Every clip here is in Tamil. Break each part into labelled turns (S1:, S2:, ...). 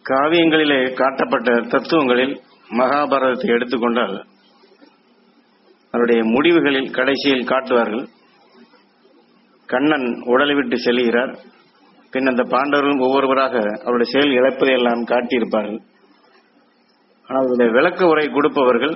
S1: காவியங்களிலே காட்டப்பட்ட தத்துவங்களில் மகாபாரதத்தை எடுத்துக்கொண்டால் அவருடைய முடிவுகளில் கடைசியில் காட்டுவார்கள் கண்ணன் உடலை விட்டு செல்கிறார் பின் அந்த பாண்டவர்களும் ஒவ்வொருவராக அவருடைய செயல் இழப்பதை எல்லாம் காட்டியிருப்பார்கள் ஆனால் இதனுடைய விளக்க உரை கொடுப்பவர்கள்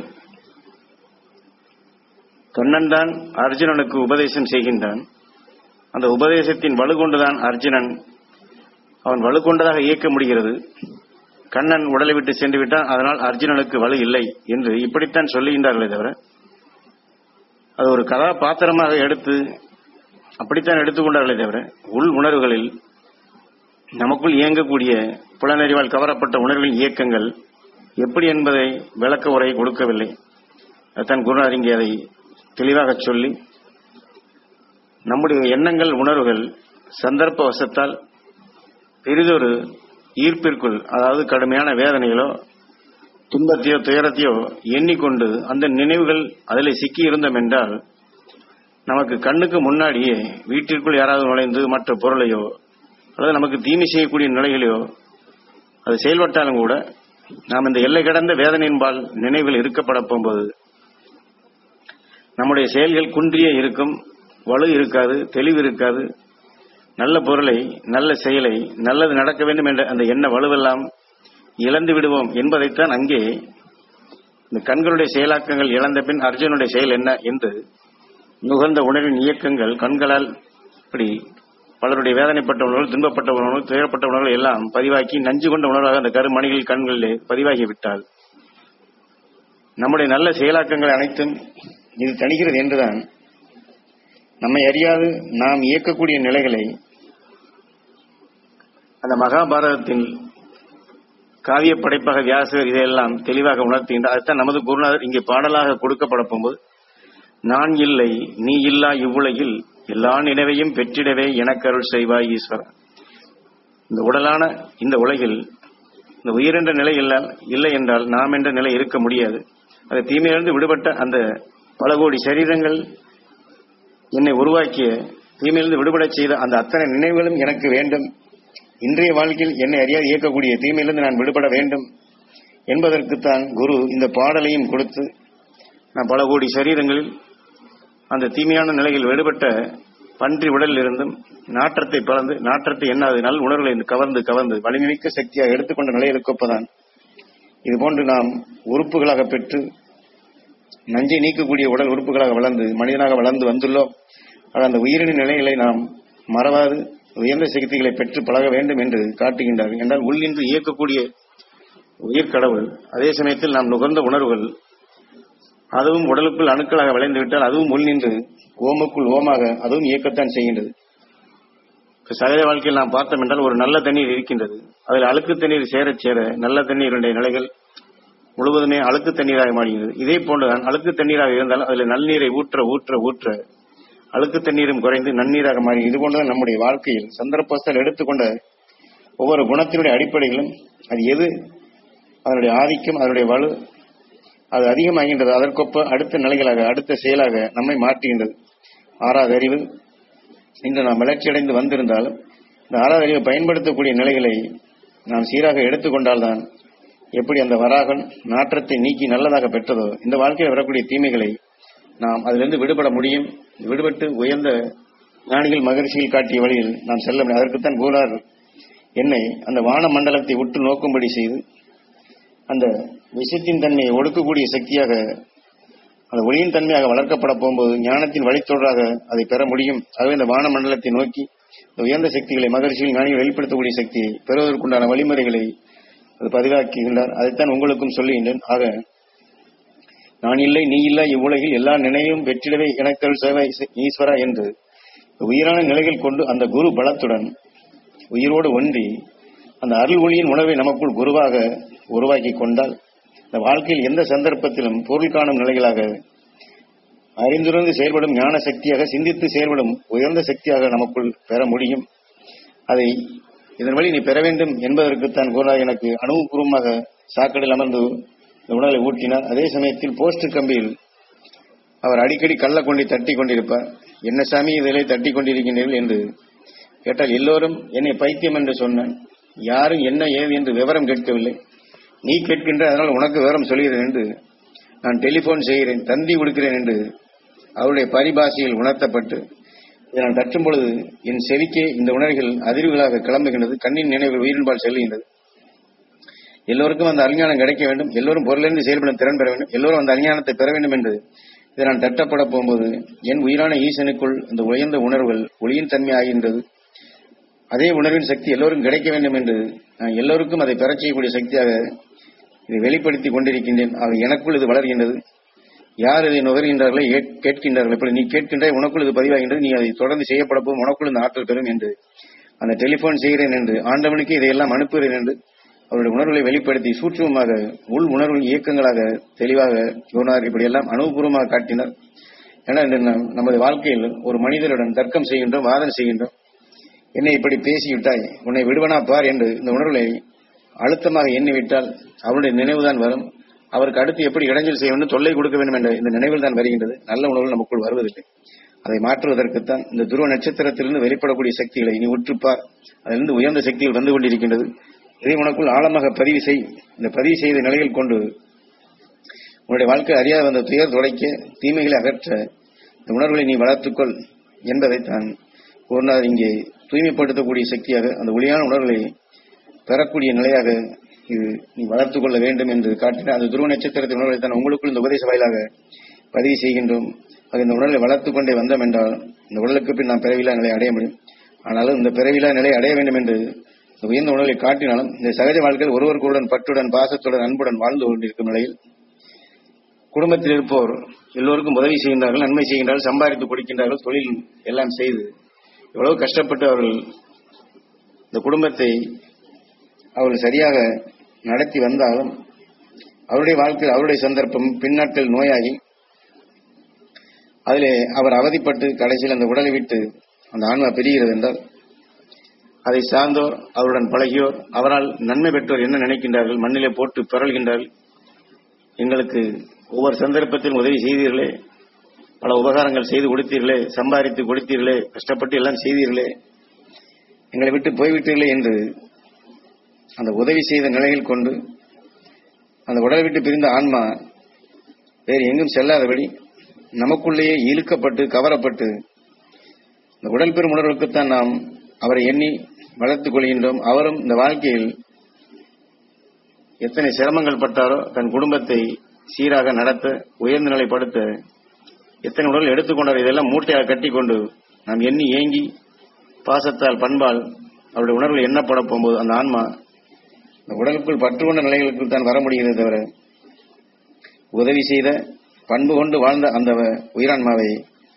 S1: கண்ணன் தான் அர்ஜுனனுக்கு உபதேசம் செய்கின்றான் அந்த உபதேசத்தின் வலு கொண்டுதான் அர்ஜுனன் அவன் வலு கொண்டதாக இயக்க முடிகிறது கண்ணன் உடலை விட்டு சென்று விட்டான் அதனால் அர்ஜுனனுக்கு வலு இல்லை என்று இப்படித்தான் சொல்லுகின்றார்களே தவிர அது ஒரு கதாபாத்திரமாக எடுத்து அப்படித்தான் எடுத்துக்கொண்டார்களே தவிர உள் உணர்வுகளில் நமக்குள் இயங்கக்கூடிய புலனறிவால் கவரப்பட்ட உணர்வின் இயக்கங்கள் எப்படி என்பதை விளக்க உரை கொடுக்கவில்லை அதுதான் குருநாதர் இங்கே அதை தெளிவாக சொல்லி நம்முடைய எண்ணங்கள் உணர்வுகள் சந்தர்ப்ப வசத்தால் பெரிதொரு ஈர்ப்பிற்குள் அதாவது கடுமையான வேதனைகளோ துன்பத்தையோ துயரத்தையோ எண்ணிக்கொண்டு அந்த நினைவுகள் அதில் சிக்கி இருந்தோம் என்றால் நமக்கு கண்ணுக்கு முன்னாடியே வீட்டிற்குள் யாராவது நுழைந்து மற்ற பொருளையோ அல்லது நமக்கு தீமை செய்யக்கூடிய நிலைகளையோ அது செயல்பட்டாலும் கூட நாம் இந்த எல்லை கடந்த வேதனையின்பால் நினைவில் இருக்கப்பட போகும்போது நம்முடைய செயல்கள் குன்றியே இருக்கும் வலு இருக்காது தெளிவு இருக்காது நல்ல பொருளை நல்ல செயலை நல்லது நடக்க வேண்டும் என்ற அந்த எண்ண வலுவெல்லாம் இழந்து விடுவோம் என்பதைத்தான் அங்கே இந்த கண்களுடைய செயலாக்கங்கள் இழந்த பின் அர்ஜுனுடைய செயல் என்ன என்று நுகர்ந்த உணர்வின் இயக்கங்கள் கண்களால் இப்படி பலருடைய வேதனைப்பட்ட உணர்வுகள் துன்பப்பட்ட உணர்வுகள் துயரப்பட்ட உணர்வுகள் எல்லாம் பதிவாக்கி நஞ்சு கொண்ட உணர்வாக அந்த கருமணிகள் கண்களிலே பதிவாகி விட்டால் நம்முடைய நல்ல செயலாக்கங்கள் அனைத்தும் இது தணிகிறது என்றுதான் நம்மை அறியாது நாம் இயக்கக்கூடிய நிலைகளை அந்த மகாபாரதத்தில் காவிய படைப்பாக வியாசர் இதையெல்லாம் தெளிவாக உணர்த்துகின்றார் அதுதான் நமது குருநாதர் இங்கே பாடலாக கொடுக்கப்பட போகும்போது நான் இல்லை நீ இல்லா இவ்வுலகில் எல்லா நினைவையும் பெற்றிடவே எனக்கருள் செய்வாய் ஈஸ்வரன் இந்த உடலான இந்த உலகில் இந்த உயிர் என்ற நிலை இல்லால் இல்லை என்றால் நாம் என்ற நிலை இருக்க முடியாது அது தீமையிலிருந்து விடுபட்ட அந்த பல கோடி சரீரங்கள் என்னை உருவாக்கிய தீமையிலிருந்து விடுபடச் செய்த அந்த அத்தனை நினைவுகளும் எனக்கு வேண்டும் இன்றைய வாழ்க்கையில் என்னை அறியாது இயக்கக்கூடிய தீமையிலிருந்து நான் விடுபட வேண்டும் என்பதற்குத்தான் குரு இந்த பாடலையும் கொடுத்து நான் பல கோடி சரீரங்களில் அந்த தீமையான நிலையில் விடுபட்ட பன்றி உடலில் இருந்தும் நாற்றத்தை பறந்து நாற்றத்தை என்னாது நல் உணர்வுகளை கவர்ந்து கவர்ந்து வலிமைமிக்க சக்தியாக எடுத்துக்கொண்ட நிலையில் கொப்பதான் இது போன்று நாம் உறுப்புகளாக பெற்று நஞ்சை நீக்கக்கூடிய உடல் உறுப்புகளாக வளர்ந்து மனிதனாக வளர்ந்து வந்துள்ளோம் ஆனால் அந்த உயிரின நிலைகளை நாம் மறவாது உயர்ந்த சக்திகளை பெற்று பழக வேண்டும் என்று காட்டுகின்றார்கள் என்றால் உள்ளின்று இயக்கக்கூடிய உயிர் கடவுள் அதே சமயத்தில் நாம் நுகர்ந்த உணர்வுகள் அதுவும் உடலுக்குள் அணுக்களாக விளைந்து விட்டால் அதுவும் உள் நின்று ஓமுக்குள் ஓமாக அதுவும் இயக்கத்தான் செய்கின்றது இப்ப சகஜ வாழ்க்கையில் நாம் பார்த்தோம் என்றால் ஒரு நல்ல தண்ணீர் இருக்கின்றது அதில் அழுக்கு தண்ணீர் சேரச் சேர நல்ல தண்ணீருடைய நிலைகள் முழுவதுமே அழுக்கு தண்ணீராக மாறுகிறது இதே போன்றுதான் அழுக்கு தண்ணீராக இருந்தால் அதில் நல்லீரை ஊற்ற ஊற்ற ஊற்ற அழுக்கு தண்ணீரும் குறைந்து நன்னீராக மாறி இது போன்றுதான் நம்முடைய வாழ்க்கையில் சந்தர்ப்பஸ்தல் எடுத்துக்கொண்ட ஒவ்வொரு குணத்தினுடைய அடிப்படைகளும் அது எது அதனுடைய ஆதிக்கம் அதனுடைய வலு அது அதிகமாகின்றது அதற்கொப்ப அடுத்த நிலைகளாக அடுத்த செயலாக நம்மை மாற்றுகின்றது ஆறாவது அறிவு இன்று நாம் வளர்ச்சியடைந்து வந்திருந்தாலும் இந்த ஆறாவது அறிவை பயன்படுத்தக்கூடிய நிலைகளை நாம் சீராக எடுத்துக்கொண்டால்தான் எப்படி அந்த வராகன் நாற்றத்தை நீக்கி நல்லதாக பெற்றதோ இந்த வாழ்க்கையில் வரக்கூடிய தீமைகளை நாம் அதிலிருந்து விடுபட முடியும் விடுபட்டு உயர்ந்த ஞானிகள் மகிழ்ச்சியில் காட்டிய வழியில் நாம் செல்ல முடியும் அதற்குத்தான் கூறார் என்னை அந்த வான மண்டலத்தை உற்று நோக்கும்படி செய்து அந்த விஷத்தின் தன்மையை ஒடுக்கக்கூடிய சக்தியாக அந்த ஒளியின் தன்மையாக வளர்க்கப்பட போகும்போது ஞானத்தின் வழித்தொடராக அதை பெற முடியும் ஆகவே இந்த வான மண்டலத்தை நோக்கி இந்த உயர்ந்த சக்திகளை மகிழ்ச்சியில் ஞானிகள் வெளிப்படுத்தக்கூடிய சக்தியை பெறுவதற்குண்டான வழிமுறைகளை அது பதிவாக்குகின்றார் அதைத்தான் உங்களுக்கும் சொல்லுகின்றேன் ஆக நான் இல்லை நீ இல்லை இவ்வுலகில் எல்லா நினைவும் வெற்றிடவே எனக்கருள் சேவை ஈஸ்வரா என்று உயிரான நிலைகள் கொண்டு அந்த குரு பலத்துடன் உயிரோடு ஒன்றி அந்த அருள் ஒளியின் உணவை நமக்குள் குருவாக உருவாக்கி கொண்டால் இந்த வாழ்க்கையில் எந்த சந்தர்ப்பத்திலும் பொருள் காணும் நிலைகளாக அறிந்துணர்ந்து செயல்படும் ஞான சக்தியாக சிந்தித்து செயல்படும் உயர்ந்த சக்தியாக நமக்குள் பெற முடியும் அதை இதன் வழி நீ பெற வேண்டும் என்பதற்குத்தான் குருநாதர் எனக்கு அனுபவபூர்வமாக சாக்கடையில் அமர்ந்து இந்த உணவை ஊட்டினார் அதே சமயத்தில் போஸ்ட் கம்பியில் அவர் அடிக்கடி கள்ள கொண்டு தட்டி கொண்டிருப்பார் என்ன சாமி இதிலே தட்டி கொண்டிருக்கின்றீர்கள் என்று கேட்டால் எல்லோரும் என்னை பைத்தியம் என்று சொன்னேன் யாரும் என்ன ஏது என்று விவரம் கேட்கவில்லை நீ கேட்கின்ற அதனால் உனக்கு விவரம் சொல்கிறேன் என்று நான் டெலிபோன் செய்கிறேன் தந்தி கொடுக்கிறேன் என்று அவருடைய பரிபாஷையில் உணர்த்தப்பட்டு இதை நான் தட்டும் பொழுது என் செவிக்கே இந்த உணர்வுகள் அதிர்வுகளாக கிளம்புகின்றது கண்ணின் நினைவு உயிரின்பால் செல்லுகின்றது எல்லோருக்கும் அந்த அஞ்ஞானம் கிடைக்க வேண்டும் எல்லோரும் பொருளிலிருந்து செயல்படும் திறன் பெற வேண்டும் எல்லோரும் அந்த அஞ்ஞானத்தை பெற வேண்டும் என்று இதை நான் தட்டப்பட போகும்போது என் உயிரான ஈசனுக்குள் இந்த உயர்ந்த உணர்வுகள் ஒளியின் தன்மை ஆகின்றது அதே உணர்வின் சக்தி எல்லோரும் கிடைக்க வேண்டும் என்று நான் எல்லோருக்கும் அதை பெறச் செய்யக்கூடிய சக்தியாக இதை வெளிப்படுத்தி கொண்டிருக்கின்றேன் ஆக எனக்குள் இது வளர்கின்றது யார் இதை நுகர்கின்றார்களோ ஏற்- கேட்கின்றார்கள் இப்படி நீ கேட்கின்றாய் உனக்குள் இது பதிவாகின்றது நீ அதை தொடர்ந்து செய்யப்பட போகும் உனக்குள் இந்த ஆற்றல் பெறும் என்று அந்த டெலிபோன் செய்கிறேன் என்று ஆண்டவனுக்கு இதையெல்லாம் அனுப்புகிறேன் என்று அவருடைய உணர்வுகளை வெளிப்படுத்தி சூட்சமமாக உள் உணர்வு இயக்கங்களாக தெளிவாக யோனார் இப்படியெல்லாம் அனுபவபூர்வமாக காட்டினார் ஏன்னா இந்த நம்- நமது வாழ்க்கையில் ஒரு மனிதருடன் தர்க்கம் செய்கின்றோம் வாதம் செய்கின்றோம் என்னை இப்படி பேசிவிட்டாய் உன்னை விடுவனா பார் என்று இந்த உணர்வுகளை அழுத்தமாக எண்ணிவிட்டால் அவருடைய நினைவுதான் வரும் அவருக்கு அடுத்து எப்படி இடைஞ்சல் செய்ய வேண்டும் தொல்லை கொடுக்க வேண்டும் என்ற இந்த நினைவில் தான் வருகின்றது நல்ல உணர்வு நமக்குள் வருவதில்லை அதை மாற்றுவதற்குத்தான் இந்த துருவ நட்சத்திரத்திலிருந்து வெளிப்படக்கூடிய சக்திகளை நீ உற்றுப்பார் அதிலிருந்து உயர்ந்த சக்திகள் வந்து கொண்டிருக்கின்றது இதை உனக்குள் ஆழமாக பதிவு செய் இந்த பதிவு செய்த நிலையில் கொண்டு உன்னுடைய வாழ்க்கை அறியாத வந்த துயர் துடைக்க தீமைகளை அகற்ற இந்த உணர்வுகளை நீ வளர்த்துக்கொள் என்பதைத்தான் கூறினார் இங்கே தூய்மைப்படுத்தக்கூடிய சக்தியாக அந்த ஒளியான உணர்வுகளை பெறக்கூடிய நிலையாக இது நீ வளர்த்துக் கொள்ள வேண்டும் என்று காட்டினார் அந்த துருவ நட்சத்திரத்தின் உணர்வை தான் உங்களுக்குள் இந்த உபதேச வாயிலாக பதிவு செய்கின்றோம் அது இந்த உணர்வை வளர்த்துக் கொண்டே வந்தோம் என்றால் இந்த உடலுக்கு பின் நாம் பிறவிலா நிலை அடைய முடியும் ஆனாலும் இந்த பிறவிலா நிலை அடைய வேண்டும் என்று இந்த உயர்ந்த உணர்வை காட்டினாலும் இந்த சகஜ வாழ்க்கையில் ஒருவருக்குடன் பற்றுடன் பாசத்துடன் அன்புடன் வாழ்ந்து கொண்டிருக்கும் நிலையில் குடும்பத்தில் இருப்போர் எல்லோருக்கும் உதவி செய்கின்றார்கள் நன்மை செய்கின்றார்கள் சம்பாதித்து கொடுக்கின்றார்கள் தொழில் எல்லாம் செய்து எவ்வளவு கஷ்டப்பட்டு அவர்கள் இந்த குடும்பத்தை அவர்கள் சரியாக நடத்தி வந்தாலும் அவருடைய வாழ்க்கையில் அவருடைய சந்தர்ப்பம் பின்னாட்கள் நோயாகி அதிலே அவர் அவதிப்பட்டு கடைசியில் அந்த உடலை விட்டு அந்த ஆன்மா பிரிகிறது என்றால் அதை சார்ந்தோர் அவருடன் பழகியோர் அவரால் நன்மை பெற்றோர் என்ன நினைக்கின்றார்கள் மண்ணிலே போட்டு பிறழ்கின்றார்கள் எங்களுக்கு ஒவ்வொரு சந்தர்ப்பத்திலும் உதவி செய்தீர்களே பல உபகாரங்கள் செய்து கொடுத்தீர்களே சம்பாதித்து கொடுத்தீர்களே கஷ்டப்பட்டு எல்லாம் செய்தீர்களே எங்களை விட்டு போய்விட்டீர்களே என்று அந்த உதவி செய்த நிலையில் கொண்டு அந்த உடலை விட்டு பிரிந்த ஆன்மா வேறு எங்கும் செல்லாதபடி நமக்குள்ளேயே இழுக்கப்பட்டு கவரப்பட்டு இந்த உடல் பெறும் உணர்வுக்குத்தான் நாம் அவரை எண்ணி வளர்த்துக் கொள்கின்றோம் அவரும் இந்த வாழ்க்கையில் எத்தனை சிரமங்கள் பட்டாரோ தன் குடும்பத்தை சீராக நடத்த உயர்ந்த நிலைப்படுத்த எத்தனை உடல் எடுத்துக்கொண்டார் இதெல்லாம் மூட்டையாக கட்டிக்கொண்டு நாம் எண்ணி ஏங்கி பாசத்தால் பண்பால் அவருடைய உணர்வுகள் எண்ணப்பட போகும்போது அந்த ஆன்மா இந்த உடலுக்குள் பற்று கொண்ட நிலைகளுக்குள் தான் வர முடிகிறது தவிர உதவி செய்த பண்பு கொண்டு வாழ்ந்த அந்த உயிரான்மாவை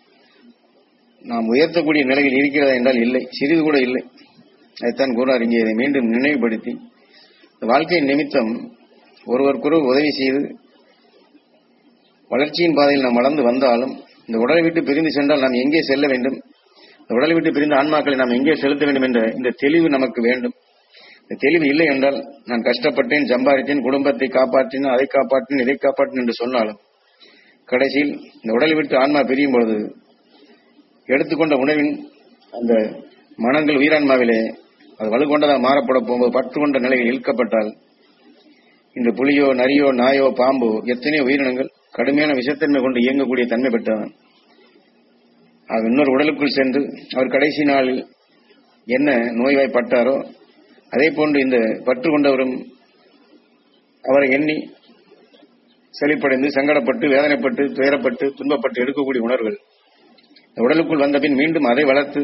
S1: நாம் உயர்த்தக்கூடிய நிலையில் இருக்கிறதா என்றால் இல்லை சிறிது கூட இல்லை அதைத்தான் கூறார் இங்கே இதை மீண்டும் நினைவுபடுத்தி இந்த வாழ்க்கையின் நிமித்தம் ஒருவருக்கொருவர் உதவி செய்து வளர்ச்சியின் பாதையில் நாம் வளர்ந்து வந்தாலும் இந்த உடலை விட்டு பிரிந்து சென்றால் நாம் எங்கே செல்ல வேண்டும் இந்த உடலை விட்டு பிரிந்த ஆன்மாக்களை நாம் எங்கே செலுத்த வேண்டும் என்ற இந்த தெளிவு நமக்கு வேண்டும் இந்த தெளிவு இல்லை என்றால் நான் கஷ்டப்பட்டேன் சம்பாதித்தேன் குடும்பத்தை காப்பாற்றினேன் அதை காப்பாற்றினேன் இதை காப்பாற்றினேன் என்று சொன்னாலும் கடைசியில் இந்த உடலை விட்டு ஆன்மா பிரியும் பொழுது எடுத்துக்கொண்ட உணவின் அந்த மனங்கள் உயிரான்மாவிலே அது வலுக்கொண்டதாக மாறப்பட போகும்போது பற்று கொண்ட நிலையில் இழுக்கப்பட்டால் இந்த புலியோ நரியோ நாயோ பாம்போ எத்தனையோ உயிரினங்கள் கடுமையான விஷத்தன்மை கொண்டு இயங்கக்கூடிய தன்மை பெற்றவன் ஆக இன்னொரு உடலுக்குள் சென்று அவர் கடைசி நாளில் என்ன நோய்வாய்ப்பட்டாரோ அதே போன்று இந்த பற்று கொண்டவரும் அவரை எண்ணி செழிப்படைந்து சங்கடப்பட்டு வேதனைப்பட்டு துயரப்பட்டு துன்பப்பட்டு எடுக்கக்கூடிய உணர்வுகள் இந்த உடலுக்குள் வந்த பின் மீண்டும் அதை வளர்த்து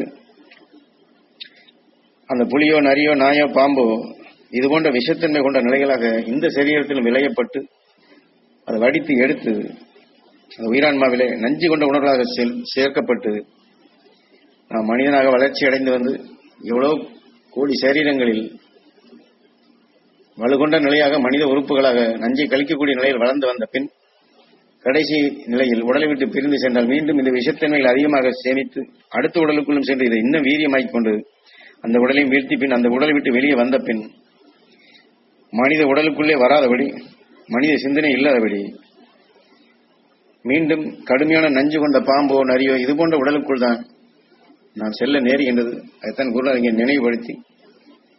S1: அந்த புலியோ நரியோ நாயோ பாம்போ இது போன்ற விஷத்தன்மை கொண்ட நிலைகளாக இந்த சரீரத்திலும் விளையப்பட்டு அதை வடித்து எடுத்து அந்த உயிரான்மாவிலே நஞ்சு கொண்ட உணர்வாக செல்- சேர்க்கப்பட்டு நாம் மனிதனாக வளர்ச்சி அடைந்து வந்து எவ்வளவு கோடி சரீரங்களில் வலுகொண்ட நிலையாக மனித உறுப்புகளாக நஞ்சை கழிக்கக்கூடிய நிலையில் வளர்ந்து வந்த பின் கடைசி நிலையில் உடலை விட்டு பிரிந்து சென்றால் மீண்டும் இந்த விஷத்தன்மைகள் அதிகமாக சேமித்து அடுத்த உடலுக்குள்ளும் சென்று இதை இன்னும் வீரியமாக்கிக் கொண்டு அந்த உடலையும் வீழ்த்தி பின் அந்த உடலை விட்டு வெளியே வந்த பின் மனித உடலுக்குள்ளே வராதபடி மனித சிந்தனை இல்லாதபடி மீண்டும் கடுமையான நஞ்சு கொண்ட பாம்போ நரியோ இது போன்ற உடலுக்குள் தான் நான் செல்ல நேருகின்றது அதைத்தான் குருநாதர் இங்கே நினைவுபடுத்தி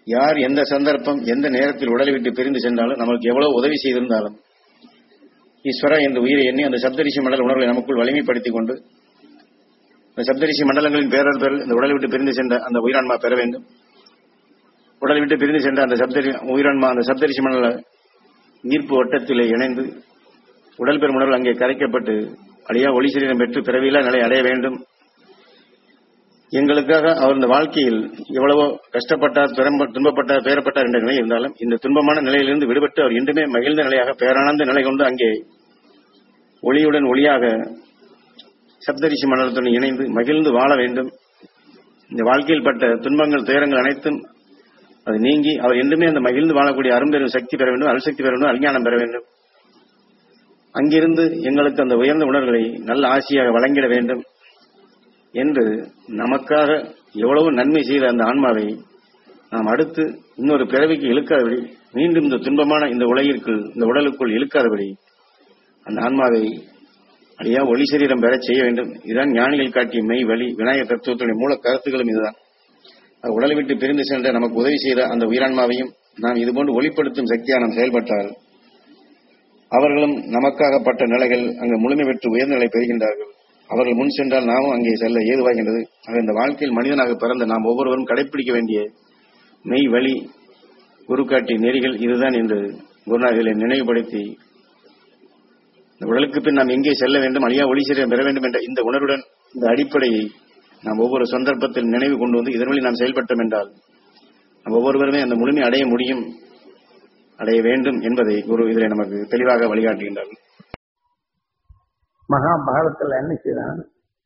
S1: யார் எந்த சந்தர்ப்பம் எந்த நேரத்தில் உடலை விட்டு பிரிந்து சென்றாலும் நமக்கு எவ்வளவு உதவி செய்திருந்தாலும் ஈஸ்வரா என்ற உயிரை எண்ணி அந்த சப்தரிஷி மண்டல உணர்வை நமக்குள் வலிமைப்படுத்திக் கொண்டு இந்த சப்தரிஷி மண்டலங்களின் பேரர்கள் இந்த உடலை விட்டு பிரிந்து சென்ற அந்த உயிரான்மா பெற வேண்டும் உடலை விட்டு பிரிந்து சென்ற அந்த சப்தரி உயிரான்மா அந்த சப்தரிஷி மண்டல ஈர்ப்பு வட்டத்திலே இணைந்து உடல் பெறும் உணர்வு அங்கே கரைக்கப்பட்டு அடியா ஒளி சரீரம் பெற்று பிறவியில்லா நிலை அடைய வேண்டும் எங்களுக்காக அவர் இந்த வாழ்க்கையில் எவ்வளவோ கஷ்டப்பட்டார் துரம்ப- துன்பப்பட்டார் பேரப்பட்டார் என்ற நிலை இருந்தாலும் இந்த துன்பமான நிலையிலிருந்து விடுபட்டு அவர் என்றுமே மகிழ்ந்த நிலையாக பேரானந்த நிலை கொண்டு அங்கே ஒளியுடன் ஒளியாக சப்தரிஷி மண்டலத்துடன் இணைந்து மகிழ்ந்து வாழ வேண்டும் இந்த வாழ்க்கையில் பட்ட துன்பங்கள் துயரங்கள் அனைத்தும் அது நீங்கி அவர் என்றுமே அந்த மகிழ்ந்து வாழக்கூடிய அரும்பெரும் சக்தி பெற வேண்டும் அல்சக்தி பெற வேண்டும் அஞ்ஞானம் பெற வேண்டும் அங்கிருந்து எங்களுக்கு அந்த உயர்ந்த உணர்வுகளை நல்ல ஆசியாக வழங்கிட வேண்டும் என்று நமக்காக எவ்வளவு நன்மை செய்த அந்த ஆன்மாவை நாம் அடுத்து இன்னொரு பிறவிக்கு இழுக்காதபடி மீண்டும் இந்த துன்பமான இந்த உலகிற்குள் இந்த உடலுக்குள் இழுக்காதபடி அந்த ஆன்மாவை அடியா ஒளி சரீரம் பெறச் செய்ய வேண்டும் இதுதான் ஞானிகள் காட்டிய மெய் வழி விநாயகர் தத்துவத்துடைய மூல கருத்துக்களும் இதுதான் அது உடலை விட்டு பிரிந்து சென்ற நமக்கு உதவி செய்த அந்த உயிரான்மாவையும் நாம் இதுபோன்று ஒளிப்படுத்தும் சக்தியாக நாம் செயல்பட்டால் அவர்களும் நமக்காகப்பட்ட நிலைகள் அங்கு முழுமை பெற்று உயர்ந்த நிலை பெறுகின்றார்கள் அவர்கள் முன் சென்றால் நாமும் அங்கே செல்ல ஏதுவாகின்றது ஆக இந்த வாழ்க்கையில் மனிதனாக பிறந்த நாம் ஒவ்வொருவரும் கடைபிடிக்க வேண்டிய மெய் வழி குருக்காட்டி நெறிகள் இதுதான் என்று குருநாதர்களை நினைவுபடுத்தி இந்த உடலுக்கு பின் நாம் எங்கே செல்ல வேண்டும் அழியா ஒளி சரீரம் பெற வேண்டும் என்ற இந்த உணர்வுடன் இந்த அடிப்படையை நாம் ஒவ்வொரு சந்தர்ப்பத்தில் நினைவு கொண்டு வந்து இதன் வழி நாம் செயல்பட்டோம் என்றால் நாம் ஒவ்வொருவருமே அந்த முழுமை அடைய முடியும் அடைய வேண்டும் என்பதை குரு இதில் நமக்கு தெளிவாக வழிகாட்டுகின்றார்கள்
S2: மகாபாரதத்துல என்ன செய்யறான்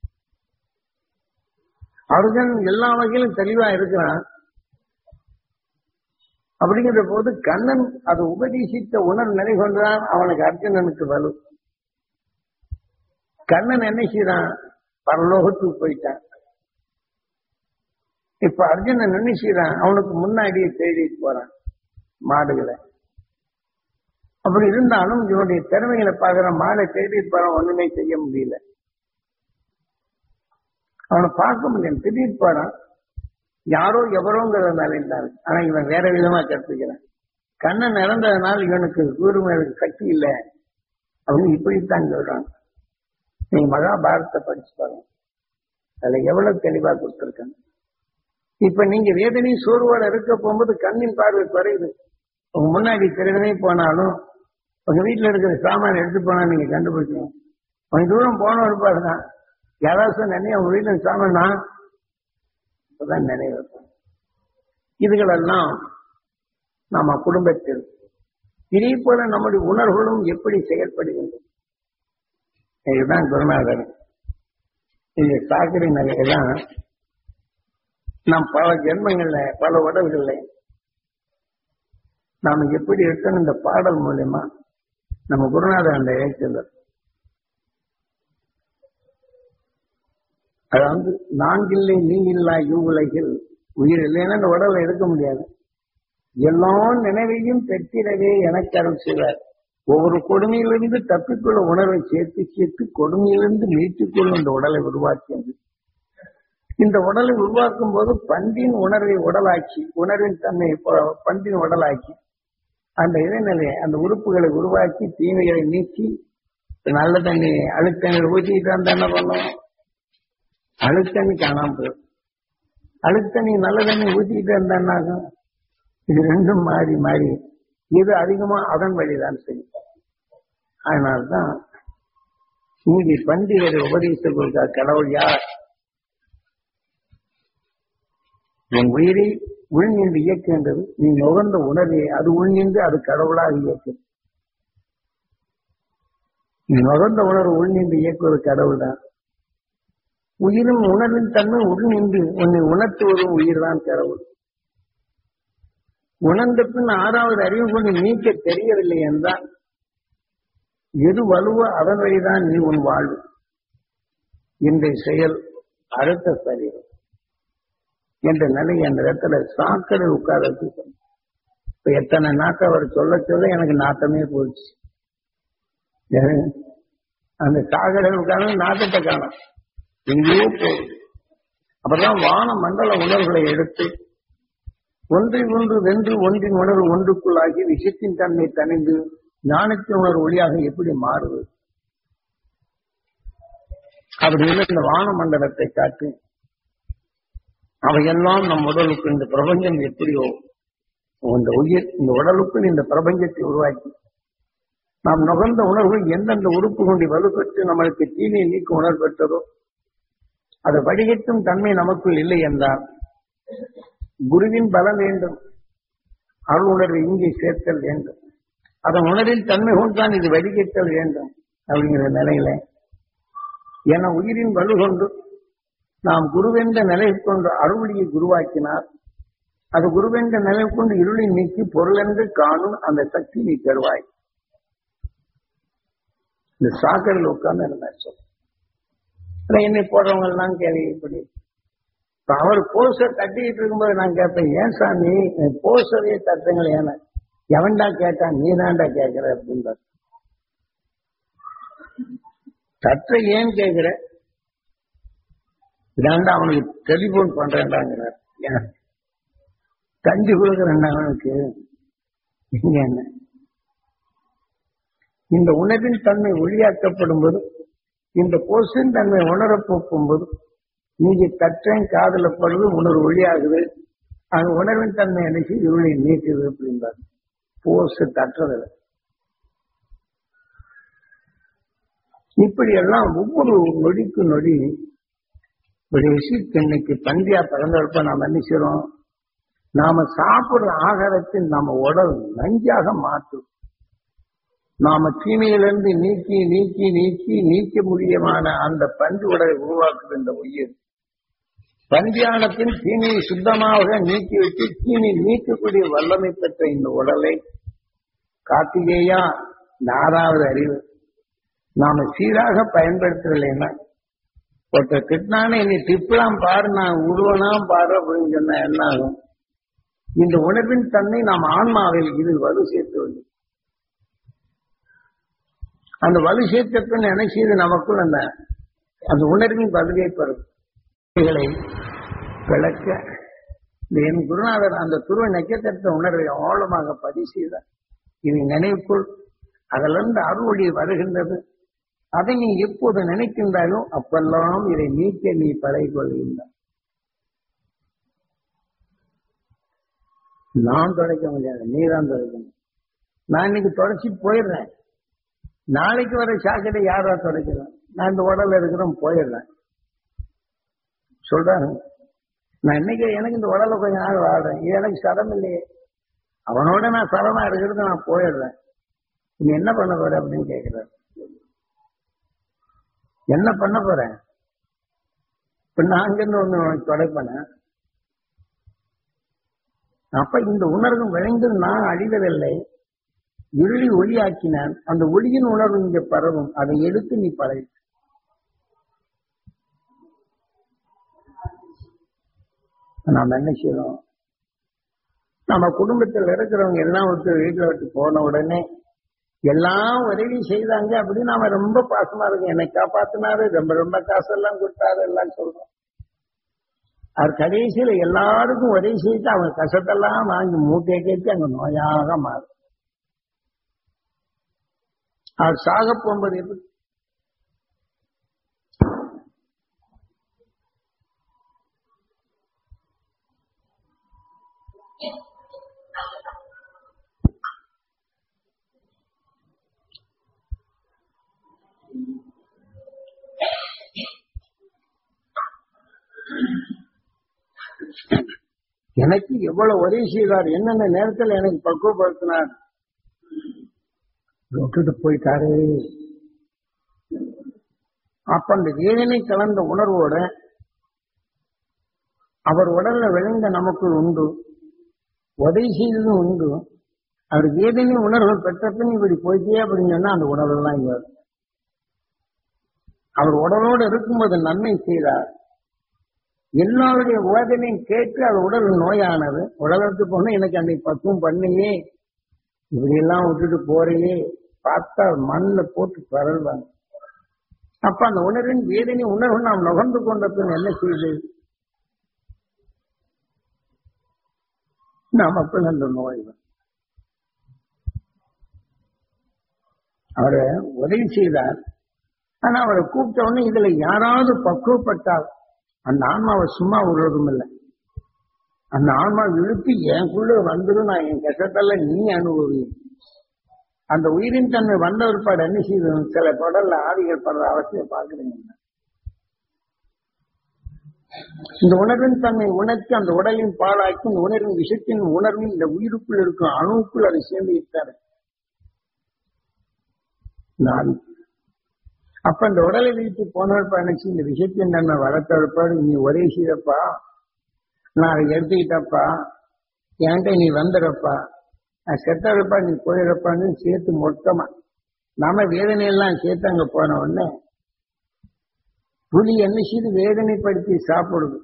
S2: அர்ஜுன் எல்லா வகையிலும் தெளிவா இருக்கிறான் அப்படிங்கிற போது கண்ணன் அது உபதேசித்த உணர்வு நிலை கொண்டுதான் அவனுக்கு அர்ஜுனனுக்கு வலு கண்ணன் என்ன செய்யறான் பரலோகத்துக்கு போயிட்டான் இப்ப அர்ஜுனன் என்ன செய்யறான் அவனுக்கு முன்னாடியே தேடிட்டு போறான் மாடுகளை அப்படி இருந்தாலும் இவனுடைய திறமைகளை பார்க்கிற மாடை தேடிட்டு போறான் ஒண்ணுமே செய்ய முடியல அவனை பார்க்க முடியும் திடீர்னு போறான் யாரோ எவரோங்கிறதுனால இருந்தாரு ஆனா இவன் வேற விதமா கற்பிக்கிறான் கண்ணன் இறந்ததுனால இவனுக்கு குரு மேலுக்கு சக்தி இல்லை அப்படின்னு இப்படித்தான் சொல்றான் நீங்க மகாபாரதத்தை படிச்சு பாருங்க அதுல எவ்வளவு தெளிவா கொடுத்திருக்காங்க இப்ப நீங்க வேதனை சோர்வோட இருக்க போகும்போது கண்ணின் பார்வை குறையுது உங்க முன்னாடி திருடனே போனாலும் உங்க வீட்டுல இருக்கிற சாமான் எடுத்து போனா நீங்க கண்டுபிடிக்கணும் கொஞ்ச தூரம் போன ஒரு பாருங்க யாராவது நினைவு உங்க வீட்டுல சாமான் நான் இப்பதான் நினைவு வைப்பேன். இதுகளெல்லாம் நம்ம குடும்பத்தில் இதே போல நம்முடைய உணர்வுகளும் எப்படி செயல்படுகின்றன இதுதான் குருநாதர் இது சாக்கடை நிலையெல்லாம் நாம் பல ஜென்மங்கள்ல பல உடல்கள்ல நாம எப்படி இருக்கணும் இந்த பாடல் மூலியமா நம்ம குருநாதர் அந்த இயக்கங்கள் அதாவது நான்கில்லை நீ இல்லா இவ்வுலகில் உயிர் இல்லைன்னா இந்த உடலை எடுக்க முடியாது எல்லா நினைவையும் பெற்றிடவே எனக்கு அருள் செய்வார் ஒவ்வொரு கொடுமையிலிருந்து தப்பிக்கொள்ள உணர்வை சேர்த்து சேர்த்து கொடுமையிலிருந்து மீட்டுக்கொள்ளும் இந்த உடலை உருவாக்கியது இந்த உடலை உருவாக்கும் போது பண்டின் உணர்வை உடலாக்கி உணர்வின் தன்மை ப- பண்டின் உடலாக்கி அந்த இடைநிலையை அந்த உறுப்புகளை உருவாக்கி தீமைகளை நீக்கி நல்ல தண்ணி அழுத்தண்ணீர் ஊற்றிட்டு வந்தா என்ன பண்ணும் அழுத்தண்ணி காணாம போயிடும் அழுத்தண்ணி நல்ல தண்ணி ஊற்றிக்கிட்டு இருந்தா என்ன ஆகும் இது ரெண்டும் மாறி மாறி இது அதிகமா அதன் வழிதான் செய்யும் அதனால்தான் இங்கே பண்டிகரை உபதேசம் கொடுக்க கடவுள் யார் என் உயிரை உள்நின்று இயக்குகின்றது நீ நுகர்ந்த உணர்வை அது உள்நின்று அது கடவுளாக இயக்கும் நீ நுகர்ந்த உணர்வு உள்நின்று இயக்குவது கடவுள் தான் உயிரும் உணர்வின் தன்மை உள்நின்று உன்னை உணர்த்துவதும் உயிர்தான் கடவுள் உணர்ந்த பின் ஆறாவது அறிவு கொண்டு நீக்க தெரியவில்லை என்றால் எது வலுவோ அதன் வழிதான் நீ உன் வாழ்வு இன்றைய செயல் அடுத்த சரீரம் என்ற நிலை அந்த இடத்துல சாக்கடை உட்கார வச்சு சொன்னார். இப்ப எத்தனை நாட்கள் அவர் சொல்ல சொல்ல எனக்கு நாட்டமே போச்சு ஏன்? அந்த சாக்கடை உட்கார்ந்து நாட்டத்தை காணும் எங்கேயோ போகுது அப்பதான் வான மண்டல உணர்வுகளை எடுத்து ஒன்றை ஒன்று வென்று ஒன்றின் உணர்வு ஒன்றுக்குள்ளாகி விஷயத்தின் தன்மை தணிந்து ஞானத்தின் உணர்வு ஒளியாக எப்படி மாறுவது அப்படி இல்லை இந்த வான மண்டலத்தை காட்டு அவையெல்லாம் நம் உடலுக்கு இந்த பிரபஞ்சம் எப்படியோ இந்த உயிர் இந்த உடலுக்குள் இந்த பிரபஞ்சத்தை உருவாக்கி நாம் நுகர்ந்த உணர்வுகள் எந்தெந்த உறுப்பு கொண்டு வலுப்பெற்று நம்மளுக்கு தீமையை நீக்க உணர்வு பெற்றதோ அது வடிகட்டும் தன்மை நமக்குள் இல்லை என்றால் குருவின் பலம் வேண்டும் அருள் உணர்வை இங்கே சேர்த்தல் வேண்டும் அதன் உணர்வின் தன்மை கொண்டுதான் இது வடிகட்டல் வேண்டும் அப்படிங்கிற நிலையில என உயிரின் வலு கொண்டு நாம் குருவென்ற நிலை கொண்டு அருள்வழியை குருவாக்கினார் அது குருவென்ற நிலை கொண்டு இருளை நீக்கி பொருளென்று காணும் அந்த சக்தி நீ தருவாய் இந்த சாக்கரில் உட்கார்ந்து இருந்தார் சொல்ல என்னை போடுறவங்க எல்லாம் கேள்விப்படி இப்ப அவர் போஸ்டர் தட்டிக்கிட்டு இருக்கும்போது நான் கேட்பேன் ஏன் சாமி போஸ்டரையே தட்டுங்கள் ஏன எவன்டா கேட்டான் நீ தான்டா கேட்கிற அப்படின்றார் தட்ட ஏன் கேட்கிற இதாண்டா அவனுக்கு டெலிபோன் பண்றேன்டாங்கிறார் ஏன் கஞ்சி கொடுக்குறேன்டா அவனுக்கு இங்க என்ன இந்த உணர்வின் தன்மை ஒளியாக்கப்படும் போது இந்த போசின் தன்மை உணர போகும்போது நீங்க தற்றேன் காதல படுது உணர்வு ஒளியாகுது அந்த உணர்வின் தன்மை அனுப்பி இருளை நீக்குது அப்படின்றார் போஸ் தட்டுறதில்லை இப்படி எல்லாம் ஒவ்வொரு நொடிக்கு நொடி ஒரு விஷயத்தை இன்னைக்கு பந்தியா பிறந்தப்ப நாம் என்ன செய்யறோம் நாம சாப்பிடுற ஆகாரத்தை நம்ம உடல் நஞ்சாக மாற்றும் நாம தீமையிலிருந்து நீக்கி நீக்கி நீக்கி நீக்க முடியமான அந்த பஞ்சு உடலை உருவாக்குது இந்த உயிர் பஞ்சியானத்தின் தீமையை சுத்தமாக நீக்கி வச்சு தீமை நீக்கக்கூடிய வல்லமை பெற்ற இந்த உடலை கார்த்திகேயா நாலாவது அறிவு நாம சீராக பயன்படுத்தலைன்னா ஒருத்தர் திட்டினானே நீ திப்பலாம் பாரு நான் உருவனாம் பாரு அப்படின்னு சொன்ன என்ன ஆகும் இந்த உணர்வின் தன்மை நாம் ஆன்மாவில் இதில் வலு சேர்த்து வேண்டும் அந்த வலு சேர்த்தப்பின் என்ன செய்து நமக்குள் அந்த அந்த உணர்வின் பதிலை பெறும் இவைகளை விளக்க இந்த என் குருநாதர் அந்த துருவ நட்சத்திரத்தை உணர்வை ஆழமாக பதிவு செய்தார் இது நினைவுக்குள் அதிலிருந்து அருள்வழி வருகின்றது அதை நீ எப்போது நினைக்கின்றாயோ அப்பெல்லாம் இதை நீக்க நீ பழகி கொள்கின்றாய் நான் தொடக்க முடியாது நீ தான் தொடக்கணும் நான் இன்னைக்கு தொடச்சிட்டு போயிடுறேன் நாளைக்கு வர சாக்கடை யாரா தொடக்கிறேன் நான் இந்த உடல்ல இருக்கிறோம் போயிடுறேன் சொல்றாங்க நான் இன்னைக்கு எனக்கு இந்த உடல்ல கொஞ்ச நாள் வாழ்றேன் இது எனக்கு சரம் இல்லையே அவனோட நான் சரமா இருக்கிறது நான் போயிடுறேன் நீ என்ன பண்ண போற அப்படின்னு கேட்கிறார் என்ன பண்ண போறேன் இப்ப நான் அங்கிருந்து ஒண்ணு உனக்கு தொடப்பனேன் அப்ப இந்த உணர்வு விளைந்து நான் அழிவதில்லை இருளி ஒளியாக்கினான் அந்த ஒளியின் உணர்வு இங்க பரவும் அதை எடுத்து நீ பழகி நாம என்ன செய்யறோம் நம்ம குடும்பத்தில் இருக்கிறவங்க எல்லாம் விட்டு வீட்டுல விட்டு போன உடனே எல்லாம் உதவி செய்தாங்க அப்படின்னு நாம ரொம்ப பாசமா இருக்கோம் என்னை காப்பாத்தினாரு ரொம்ப ரொம்ப காசெல்லாம் கொடுத்தாரு எல்லாம் சொல்றோம் அவர் கடைசியில எல்லாருக்கும் உதவி செய்து அவங்க கஷ்டத்தெல்லாம் வாங்கி மூட்டையை கேட்டு அங்க நோயாக மாறும் அவர் சாக போகும்போது எப்படி எனக்கு எவ்வளவு உதவி செய்தார் என்னென்ன நேரத்தில் எனக்கு பக்குவப்படுத்தினார் விட்டுட்டு போயிட்டாரு அப்ப அந்த வேதனை கலந்த உணர்வோட அவர் உடல்ல விளைந்த நமக்குள் உண்டு உதவி செய்ததும் உண்டு அவர் வேதனை உணர்வு பெற்ற பின் இப்படி போயிட்டே அப்படின்னு சொன்னா அந்த உணர்வெல்லாம் இங்க வரும். அவர் உடலோடு இருக்கும்போது நன்மை செய்தார் எல்லாருடைய வேதனையும் கேட்டு அது உடல் நோயானது உடலுக்கு போனா எனக்கு அன்னைக்கு பக்குவம் பண்ணியே இப்படி எல்லாம் விட்டுட்டு போறையே பார்த்தா மண்ணில் போட்டு பரல்வாங்க அப்ப அந்த உணர்வின் வேதனை உணர்வு நாம் நுகர்ந்து கொண்ட பின் என்ன செய்யுது நமக்குள்ள அந்த நோய் வரும். அவரை உதவி செய்தார் ஆனா அவரை கூப்பிட்ட உடனே இதுல யாராவது பக்குவப்பட்டால் அந்த ஆன்மாவை சும்மா விடுறதும் இல்லை அந்த ஆன்மா இழுத்து எனக்குள்ள வந்துடும் நான் என் கஷ்டத்தெல்லாம் நீ அனுபவி அந்த உயிரின் தன்மை வந்த ஒருபாடு என்ன செய்யும் சில தொடர்ல ஆதிகள் படுற அவசியம் பார்க்குறீங்க இந்த உணர்வின் தன்மை உணர்த்தி அந்த உடலின் பாலாக்கி இந்த உணர்வின் விஷத்தின் உணர்வின் இந்த உயிருக்குள் இருக்கும் அணுவுக்குள் அதை சேர்ந்து விட்டாரு நான் அப்ப இந்த உடலை வைத்து போனவர்ப்பா நினைச்சு இந்த விஷயத்தின் நன்மை வளர்த்தவர்ப்பாடு நீ ஒரே செய்தப்பா நான் அதை எடுத்துக்கிட்டப்பா என்கிட்ட நீ வந்துடுறப்பா நான் செத்தவரப்பா நீ போயிடப்பான்னு சேர்த்து மொத்தமா நாம வேதனையெல்லாம் சேர்த்து அங்க போன உடனே புலி என்ன செய்து வேதனைப்படுத்தி சாப்பிடுது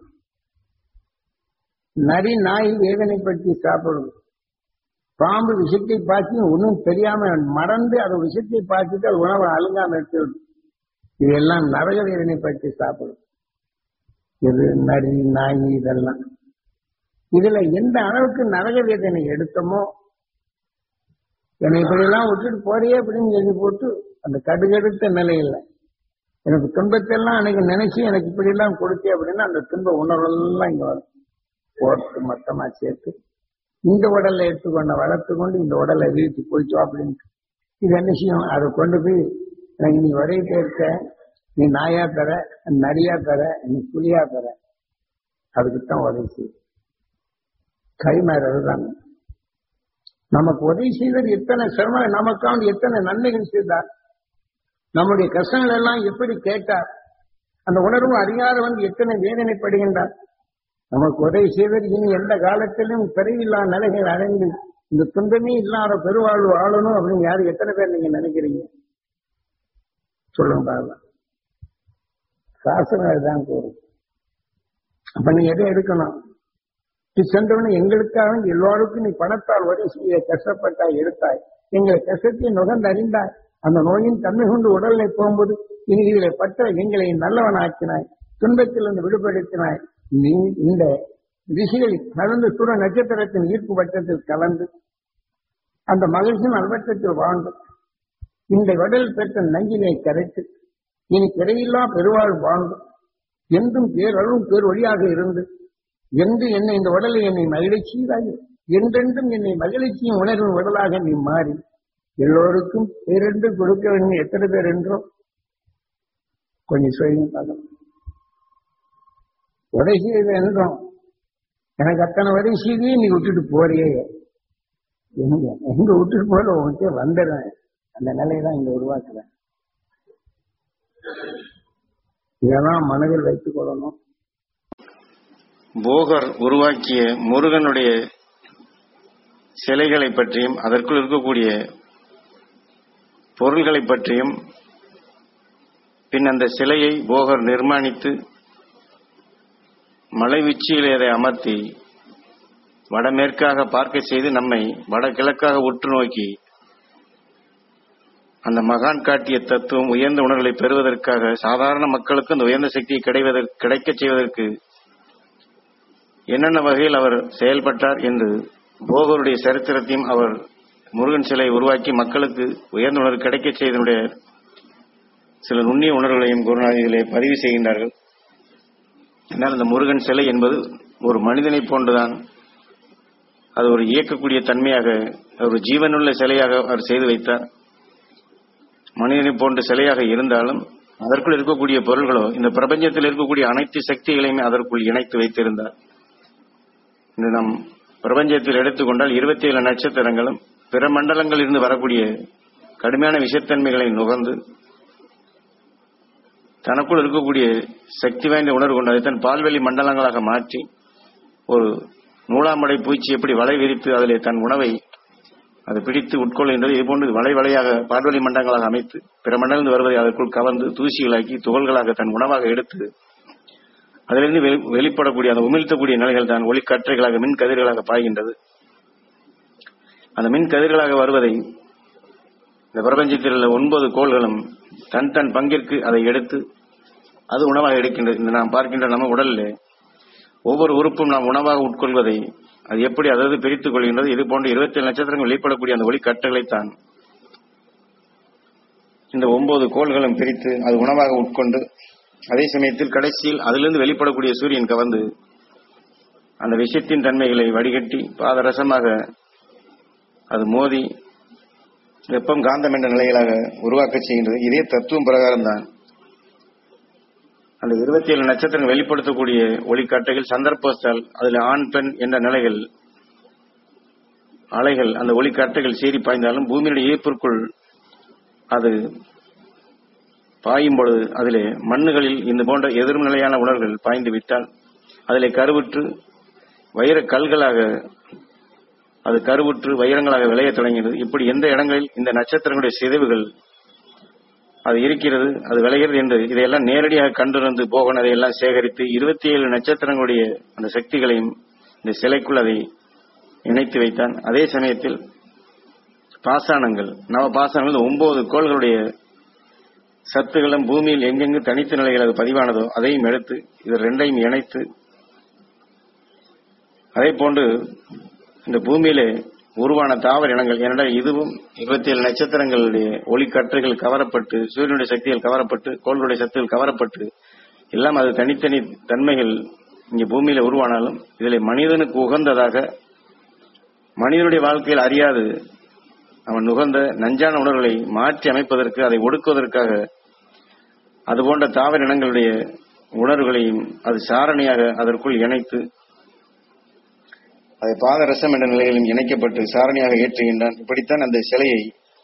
S2: நரி நாய் வேதனைப்படுத்தி சாப்பிடுது பாம்பு விஷத்தை பார்த்து ஒன்றும் தெரியாம மறந்து அதை விஷத்தை பார்த்துட்டு அது உணவை அழுங்காம எடுத்துடுது இதெல்லாம் நரக வேதனைப்படுத்தி சாப்பிடும் இது நரி நாய் இதெல்லாம் இதுல எந்த அளவுக்கு நரக வேதனை எடுத்தோமோ என்னை இப்படியெல்லாம் விட்டுட்டு போறியே அப்படின்னு சொல்லி போட்டு அந்த கடுகடுத்த நிலையில எனக்கு துன்பத்தெல்லாம் அன்னைக்கு நினைச்சு எனக்கு இப்படி எல்லாம் கொடுத்தே அப்படின்னா அந்த துன்ப உணர்வெல்லாம் இங்க வரும் போட்டு மொத்தமா சேர்த்து இந்த உடலை எடுத்துக்கொண்ட வளர்த்து கொண்டு இந்த உடலை வீழ்த்தி போயிட்டோம் அப்படின்ட்டு இது என்ன செய்யும் அதை கொண்டு போய் எனக்கு நீ வரையிட்டே இருக்க நீ நாயா தர நரியா தர நீ புலியா தர அதுக்குத்தான் உதவி செய்யும் கைமாறது தான் நமக்கு உதவி செய்வது எத்தனை சிரமம் நமக்காக எத்தனை நன்மைகள் செய்தார் நம்முடைய கஷ்டங்கள் எல்லாம் எப்படி கேட்டார் அந்த உணர்வு அறியாத வந்து எத்தனை வேதனைப்படுகின்றார் நமக்கு உதவி செய்வது இனி எந்த காலத்திலும் பிறவில்லா நிலைகள் அடைந்து இந்த துன்பமே இல்லாத பெருவாழ்வு ஆளணும் அப்படின்னு யாரு எத்தனை பேர் நீங்க நினைக்கிறீங்க சொல்லுங்க பாருங்க சாசனம் அதுதான் கூறும் அப்ப நீ எதை எடுக்கணும் நீ சென்றவன எங்களுக்காக எல்லோருக்கும் நீ பணத்தால் உதவி செய்ய கஷ்டப்பட்டாய் எடுத்தாய் எங்களை கஷ்டத்தை நுகர்ந்து அறிந்தாய் அந்த நோயின் தன்மை கொண்டு உடலை போகும்போது இனி இதில் பற்ற எங்களை நல்லவன் ஆக்கினாய் துன்பத்திலிருந்து விடுபடுத்தினாய் நீ இந்த ரிஷிகளில் கலந்து சுர நட்சத்திரத்தின் ஈர்ப்பு வட்டத்தில் கலந்து அந்த மகிழ்ச்சியின் அல்வட்டத்தில் வாழ்ந்து இந்த உடல் பெற்ற நஞ்சினை கரைத்து இனி பிறையில்லா பெருவாழ் வாழ்ந்து என்றும் பேரழும் பேர் வழியாக இருந்து என்று என்னை இந்த உடலை என்னை மகிழ்ச்சி செய்தாய் என்றென்றும் என்னை மகிழ்ச்சியும் உணர்வின் உடலாக நீ மாறி எல்லோருக்கும் பேரென்று கொடுக்க வேண்டும் எத்தனை பேர் என்றோ கொஞ்சம் சொல்லி பார்க்கலாம் உடை செய்து என்றோம் எனக்கு அத்தனை வரை செய்தியே நீ விட்டுட்டு போறியே எங்க எங்க விட்டுட்டு போல உனக்கே வந்துடுறேன் அந்த நிலையை தான் இங்க உருவாக்குறேன் இதெல்லாம் மனதில் வைத்துக் கொள்ளணும்
S1: போகர் உருவாக்கிய முருகனுடைய சிலைகளை பற்றியும் அதற்குள் இருக்கக்கூடிய பொருள்களை பற்றியும் பின் அந்த சிலையை போகர் நிர்மாணித்து மலை உச்சியில் அதை அமர்த்தி வடமேற்காக பார்க்க செய்து நம்மை வடகிழக்காக உற்று நோக்கி அந்த மகான் காட்டிய தத்துவம் உயர்ந்த உணர்வுகளை பெறுவதற்காக சாதாரண மக்களுக்கு அந்த உயர்ந்த சக்தியை கிடைவதற்கு கிடைக்கச் செய்வதற்கு என்னென்ன வகையில் அவர் செயல்பட்டார் என்று போகருடைய சரித்திரத்தையும் அவர் முருகன் சிலை உருவாக்கி மக்களுக்கு உயர்ந்த உணர்வு கிடைக்கச் செய்தனுடைய சில நுண்ணிய உணர்வுகளையும் குருநாதிகளே பதிவு செய்கின்றார்கள் എന്നാൽ அந்த முருகன் சிலை என்பது ஒரு மனிதனை போன்றுதான் அது ஒரு இயக்கக்கூடிய தன்மையாக ஒரு ஜீவனுள்ள சிலையாக அவர் செய்து வைத்தார் மனிதனை போன்ற சிலையாக இருந்தாலும் அதற்குள் இருக்கக்கூடிய பொருள்களோ இந்த பிரபஞ்சத்தில் இருக்கக்கூடிய அனைத்து சக்திகளையுமே அதற்குள் இணைத்து வைத்திருந்தார் இந்த நம் பிரபஞ்சத்தில் எடுத்துக்கொண்டால் இருபத்தி ஏழு நட்சத்திரங்களும் பிற மண்டலங்களில் இருந்து வரக்கூடிய கடுமையான விஷத்தன்மைகளை நுகர்ந்து தனக்குள் இருக்கக்கூடிய சக்தி வாய்ந்த உணர்வு கொண்டு அதை தன் பால்வெளி மண்டலங்களாக மாற்றி ஒரு நூலாமடை பூச்சி எப்படி வலை விரித்து அதிலே தன் உணவை அது பிடித்து உட்கொள்கின்றது இதுபோன்று வலை வலையாக பால்வெளி மண்டலங்களாக அமைத்து பிற மண்டலங்கள் வருவதை அதற்குள் கவர்ந்து தூசிகளாக்கி துகள்களாக தன் உணவாக எடுத்து அதிலிருந்து வெளி- வெளிப்படக்கூடிய அந்த உமிழ்த்தக்கூடிய நிலைகள் தான் ஒளிக்கற்றைகளாக மின் கதிர்களாக பாய்கின்றது அந்த மின் கதிர்களாக வருவதை இந்த பிரபஞ்சத்தில் உள்ள ஒன்பது கோள்களும் தன் தன் பங்கிற்கு அதை எடுத்து அது உணவாக எடுக்கின்றது இந்த நாம் பார்க்கின்ற நம்ம உடலில் ஒவ்வொரு உறுப்பும் நாம் உணவாக உட்கொள்வதை அது எப்படி அதாவது பிரித்துக் கொள்கின்றது இது போன்ற இருபத்தி ஏழு நட்சத்திரங்கள் வெளிப்படக்கூடிய அந்த ஒளி கட்டுகளைத்தான் இந்த ஒன்பது கோள்களும் பிரித்து அது உணவாக உட்கொண்டு அதே சமயத்தில் கடைசியில் அதிலிருந்து வெளிப்படக்கூடிய சூரியன் கவர்ந்து அந்த விஷயத்தின் தன்மைகளை வடிகட்டி பாதரசமாக அது மோதி வெப்பம் காந்தம் என்ற நிலைகளாக உருவாக்க செய்கின்றது இதே தத்துவம் பிரகாரம் தான் அந்த இருபத்தி ஏழு நட்சத்திரங்கள் வெளிப்படுத்தக்கூடிய ஒளிக்காட்டைகள் சந்தர்ப்பத்தால் அதில் ஆண் பெண் என்ற நிலைகள் அலைகள் அந்த ஒளிக்காட்டைகள் சீறி பாய்ந்தாலும் பூமியுடைய ஈர்ப்பிற்குள் அது பாயும் பொழுது அதிலே மண்ணுகளில் இந்த போன்ற எதிர்நிலையான உணர்வுகள் பாய்ந்து விட்டால் அதிலே கருவுற்று வைர கல்களாக அது கருவுற்று வைரங்களாக விளைய தொடங்கியது இப்படி எந்த இடங்களில் இந்த நட்சத்திரங்களுடைய சிதைவுகள் அது இருக்கிறது அது விளைகிறது என்று இதையெல்லாம் நேரடியாக கண்டுணர்ந்து போகணும் அதையெல்லாம் சேகரித்து இருபத்தி ஏழு நட்சத்திரங்களுடைய அந்த சக்திகளையும் இந்த சிலைக்குள் அதை இணைத்து வைத்தான் அதே சமயத்தில் பாசானங்கள் நவ பாசானங்கள் ஒன்பது கோள்களுடைய சத்துகளும் பூமியில் எங்கெங்கு தனித்த நிலையில் அது பதிவானதோ அதையும் எடுத்து இது ரெண்டையும் இணைத்து அதே போன்று இந்த பூமியிலே உருவான தாவர இனங்கள் ஏனென்றால் இதுவும் இருபத்தி ஏழு நட்சத்திரங்களுடைய ஒளிக்கற்றைகள் கவரப்பட்டு சூரியனுடைய சக்திகள் கவரப்பட்டு கோள்களுடைய சக்திகள் கவரப்பட்டு எல்லாம் அது தனித்தனி தன்மைகள் இங்கே பூமியில உருவானாலும் இதில் மனிதனுக்கு உகந்ததாக மனிதனுடைய வாழ்க்கையில் அறியாது அவன் நுகர்ந்த நஞ்சான உணர்வுகளை மாற்றி அமைப்பதற்கு அதை ஒடுக்குவதற்காக அதுபோன்ற தாவர இனங்களுடைய உணர்வுகளையும் அது சாரணியாக அதற்குள் இணைத்து அதை பாதரசம் என்ற நிலையிலும் இணைக்கப்பட்டு சாரணியாக ஏற்றுகின்றான் இப்படித்தான் அந்த சிலையை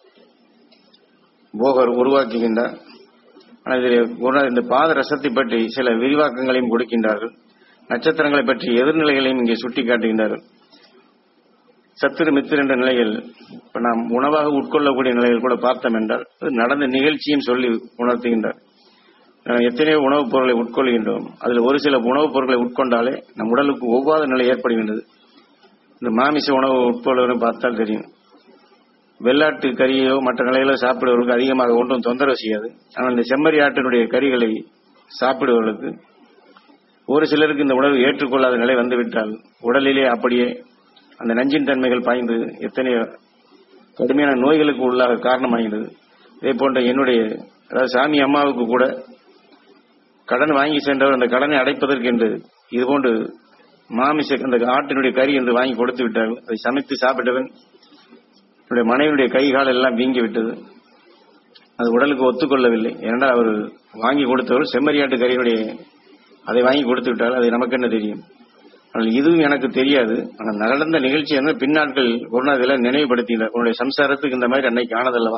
S1: போகர் உருவாக்குகின்றார் ஆனால் இதில் குருநாதர் இந்த பாதரசத்தை பற்றி சில விரிவாக்கங்களையும் கொடுக்கின்றார்கள் நட்சத்திரங்களை பற்றி எதிர்நிலைகளையும் இங்கே சுட்டி காட்டுகின்றார்கள் சத்துரு மித்திர என்ற நிலையில் இப்ப நாம் உணவாக உட்கொள்ளக்கூடிய நிலையில் கூட பார்த்தோம் என்றால் அது நடந்த நிகழ்ச்சியும் சொல்லி உணர்த்துகின்றார் நாம் எத்தனையோ உணவுப் பொருளை உட்கொள்கின்றோம் அதில் ஒரு சில உணவுப் பொருட்களை உட்கொண்டாலே நம் உடலுக்கு ஒவ்வாத நிலை ஏற்படுகின்றது இந்த மாமிச உணவு உட்கொள்வதும் பார்த்தால் தெரியும் வெள்ளாட்டு கறியோ மற்ற நிலையிலோ சாப்பிடுவதற்கு அதிகமாக ஒன்றும் தொந்தரவு செய்யாது ஆனால் இந்த செம்மறி ஆட்டினுடைய கறிகளை சாப்பிடுவதற்கு ஒரு சிலருக்கு இந்த உணவு ஏற்றுக்கொள்ளாத நிலை வந்துவிட்டால் உடலிலே அப்படியே அந்த நஞ்சின் தன்மைகள் பாய்ந்து எத்தனையோ கடுமையான நோய்களுக்கு உள்ளாக காரணமாகிறது இதே போன்ற என்னுடைய அதாவது சாமி அம்மாவுக்கு கூட கடன் வாங்கி சென்றவர் அந்த கடனை அடைப்பதற்கு என்று இதுபோன்று மாமிச அந்த ஆட்டினுடைய கறி என்று வாங்கி கொடுத்து விட்டார்கள் அதை சமைத்து சாப்பிட்டவன் என்னுடைய மனைவியுடைய கை கால் எல்லாம் வீங்கி விட்டது அது உடலுக்கு ஒத்துக்கொள்ளவில்லை ஏனென்றால் அவர் வாங்கி கொடுத்தவர் செம்மறியாட்டு கறியினுடைய அதை வாங்கி கொடுத்து விட்டால் அது நமக்கு என்ன தெரியும் ஆனால் இதுவும் எனக்கு தெரியாது ஆனால் நடந்த நிகழ்ச்சி வந்து பின்னாட்கள் குருநாதில நினைவுபடுத்தினார் உன்னுடைய சம்சாரத்துக்கு இந்த மாதிரி அன்னைக்கு ஆனதல்லவா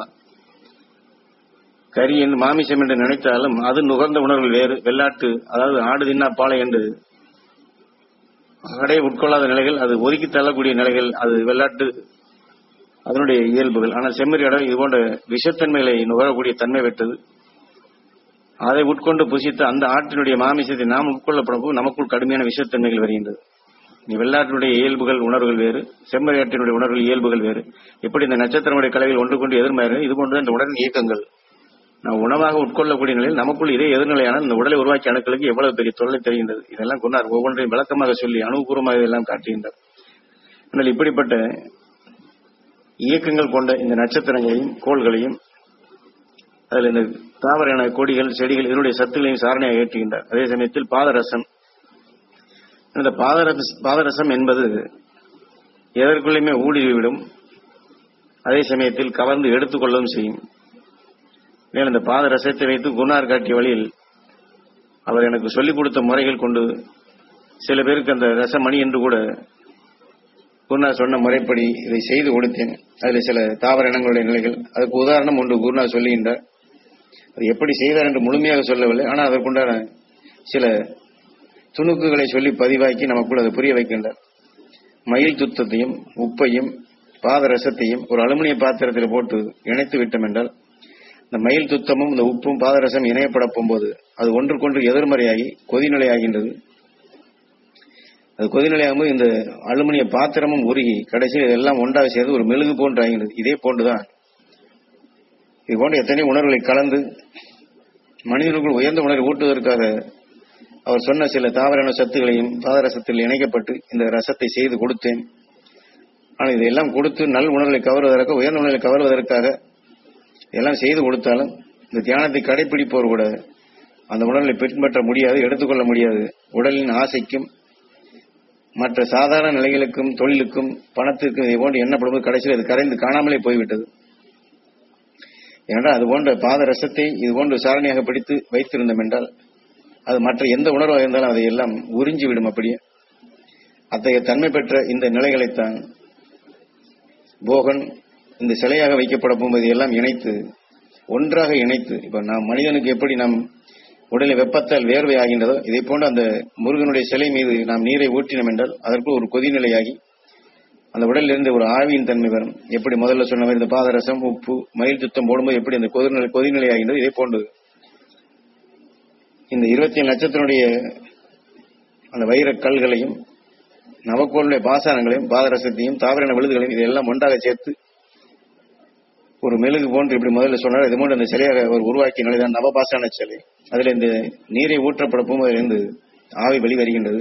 S1: கறி என்று மாமிசம் என்று நினைத்தாலும் அது நுகர்ந்த உணர்வு வேறு வெள்ளாட்டு அதாவது ஆடு தின்னா பாலை என்று ஆடை உட்கொள்ளாத நிலைகள் அது ஒதுக்கி தள்ளக்கூடிய நிலைகள் அது வெள்ளாட்டு அதனுடைய இயல்புகள் ஆனால் செம்மறி இடம் இது போன்ற விஷத்தன்மைகளை நுகரக்கூடிய தன்மை பெற்றது அதை உட்கொண்டு புசித்து அந்த ஆட்டினுடைய மாமிசத்தை நாம் உட்கொள்ளப்படும் போது நமக்குள் கடுமையான விஷத்தன்மைகள் வருகின்றது நீ வெள்ளாட்டினுடைய இயல்புகள் உணர்வுகள் வேறு செம்மறி ஆட்டினுடைய உணர்வுகள் இயல்புகள் வேறு எப்படி இந்த நட்சத்திரமுடைய கலைகள் ஒன்று கொண்டு எதிர்மாறு இது போன்ற இந்த உடலின் இயக்கங்கள் நாம் உணவாக உட்கொள்ளக்கூடிய நிலையில் நமக்குள் இதே எதிர்நிலையான இந்த உடலை உருவாக்கிய அணுக்களுக்கு எவ்வளவு பெரிய தொல்லை தெரிகின்றது இதெல்லாம் கொண்டார் ஒவ்வொன்றையும் விளக்கமாக சொல்லி அனுபவபூர்வமாக இதெல்லாம் காட்டுகின்றார் ஆனால் இப்படிப்பட்ட இயக்கங்கள் கொண்ட இந்த நட்சத்திரங்களையும் கோள்களையும் அதில் இந்த தாவர இன கொடிகள் செடிகள் இதனுடைய சத்துகளையும் சாரணையாக ஏற்றுகின்றார் அதே சமயத்தில் பாதரசம் இந்த பாதரச பாதரசம் என்பது எதற்குள்ளேயுமே ஊடுருவிவிடும் அதே சமயத்தில் கவர்ந்து எடுத்துக்கொள்ளவும் செய்யும் மேலும் இந்த பாதரசத்தை வைத்து குருநார் காட்டிய வழியில் அவர் எனக்கு சொல்லிக் கொடுத்த முறைகள் கொண்டு சில பேருக்கு அந்த ரசமணி என்று கூட குருநாத் சொன்ன முறைப்படி இதை செய்து கொடுத்தேன் அதில் சில தாவர இனங்களுடைய நிலைகள் அதுக்கு உதாரணம் ஒன்று குருநாத் சொல்லுகின்றார் அது எப்படி செய்தார் என்று முழுமையாக சொல்லவில்லை ஆனால் அதற்குண்டான சில துணுக்குகளை சொல்லி பதிவாக்கி நமக்குள் அதை புரிய வைக்கின்றார் மயில் துத்தத்தையும் உப்பையும் பாதரசத்தையும் ஒரு அலுமினிய பாத்திரத்தில் போட்டு இணைத்து விட்டோம் என்றால் இந்த மயில் துத்தமும் இந்த உப்பும் பாதரசம் இணையப்பட போகும்போது அது ஒன்றுக்கொன்று எதிர்மறையாகி கொதிநிலை ஆகின்றது அது கொதிநிலையாகும்போது இந்த அலுமினிய பாத்திரமும் உருகி கடைசியில் இதெல்லாம் ஒன்றாக சேர்ந்து ஒரு மெழுகு போன்று ஆகின்றது இதே போன்றுதான் இது போன்ற எத்தனை உணர்வுகளை கலந்து மனிதனுக்குள் உயர்ந்த உணர்வை ஊட்டுவதற்காக அவர் சொன்ன சில தாவரான சத்துகளையும் பாதரசத்தில் இணைக்கப்பட்டு இந்த ரசத்தை செய்து கொடுத்தேன் ஆனால் இதையெல்லாம் கொடுத்து நல் உணர்வுகளை கவர்வதற்காக உயர்ந்த உணர்வுகளை கவர்வதற்காக எல்லாம் செய்து கொடுத்தாலும் இந்த தியானத்தை கடைபிடிப்பவர் கூட அந்த உணர்வை பின்பற்ற முடியாது எடுத்துக்கொள்ள முடியாது உடலின் ஆசைக்கும் மற்ற சாதாரண நிலைகளுக்கும் தொழிலுக்கும் பணத்திற்கும் இதை போன்று எண்ணப்படும்போது கடைசியில் அது கரைந்து காணாமலே போய்விட்டது ஏனென்றால் அது போன்ற பாத ரசத்தை இது போன்று சாரணியாக பிடித்து வைத்திருந்தோம் என்றால் அது மற்ற எந்த உணர்வாக இருந்தாலும் அதை எல்லாம் உறிஞ்சி விடும் அப்படியே அத்தகைய தன்மை பெற்ற இந்த நிலைகளைத்தான் போகன் இந்த சிலையாக வைக்கப்பட போகும்போது எல்லாம் இணைத்து ஒன்றாக இணைத்து இப்ப நாம் மனிதனுக்கு எப்படி நாம் உடலில் வெப்பத்தால் வேர்வை ஆகின்றதோ இதை போன்று அந்த முருகனுடைய சிலை மீது நாம் நீரை ஊற்றினோம் என்றால் அதற்கு ஒரு கொதிநிலையாகி அந்த உடலில் இருந்து ஒரு ஆவியின் தன்மை வரும் எப்படி முதல்ல சொன்ன மாதிரி இந்த பாதரசம் உப்பு மயில் சுத்தம் போடும்போது எப்படி அந்த கொதிநிலை கொதிநிலை ஆகின்றது இதே போன்று இந்த இருபத்தி ஏழு நட்சத்திரனுடைய அந்த வைரக் கல்களையும் நவக்கோளுடைய பாசானங்களையும் பாதரசத்தையும் தாவரண விழுதுகளையும் இதெல்லாம் ஒன்றாக சேர்த்து ஒரு மெழுகு போன்று இப்படி முதல்ல சொன்னார் இது போன்று அந்த சிலையாக அவர் உருவாக்கிய நிலைதான் நவபாசான சிலை அதில் இந்த நீரை ஊற்றப்பட போகும்போதிலிருந்து ஆவி வெளிவருகின்றது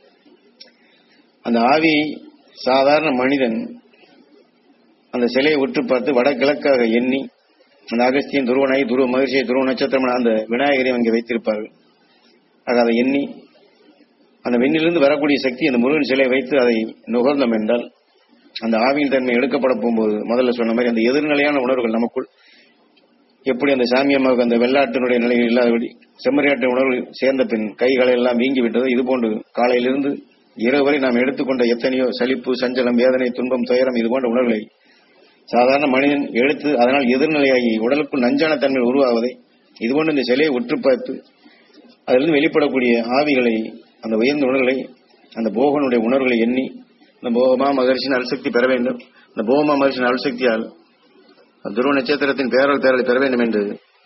S1: அந்த ஆவி சாதாரண மனிதன் அந்த சிலையை உற்று பார்த்து வடகிழக்காக எண்ணி அந்த அகஸ்தியன் துருவனாய் துருவ மகிழ்ச்சியை துருவ நட்சத்திரம் அந்த விநாயகரையும் அங்கே வைத்திருப்பார்கள் ஆக அதை எண்ணி அந்த விண்ணிலிருந்து வரக்கூடிய சக்தி அந்த முருகன் சிலையை வைத்து அதை நுகர்ந்தோம் என்றால் அந்த ஆவியின் தன்மை எடுக்கப்பட போகும்போது முதல்ல சொன்ன மாதிரி அந்த எதிர்நிலையான உணர்வுகள் நமக்குள் எப்படி அந்த சாமியம்மாவுக்கு அந்த வெள்ளாட்டினுடைய நிலையில் இல்லாதபடி செம்மறியாட்டு உணர்வு சேர்ந்த பின் கைகளை எல்லாம் வீங்கி விட்டது இது போன்று காலையிலிருந்து இரவு வரை நாம் எடுத்துக்கொண்ட எத்தனையோ சலிப்பு சஞ்சலம் வேதனை துன்பம் துயரம் இது போன்ற உணர்வுகளை சாதாரண மனிதன் எடுத்து அதனால் எதிர்நிலையாகி உடலுக்குள் நஞ்சான தன்மை உருவாவதை இதுபோன்று இந்த சிலையை உற்று பார்த்து அதிலிருந்து வெளிப்படக்கூடிய ஆவிகளை அந்த உயர்ந்த உணர்வுகளை அந்த போகனுடைய உணர்வுகளை எண்ணி இந்த போகமா மகர்ஷின் அல்சக்தி பெற வேண்டும் இந்த போகமா மகர்ஷின் அல்சக்தியால் துருவ நட்சத்திரத்தின் பேரல் பேரலை பெற வேண்டும் என்று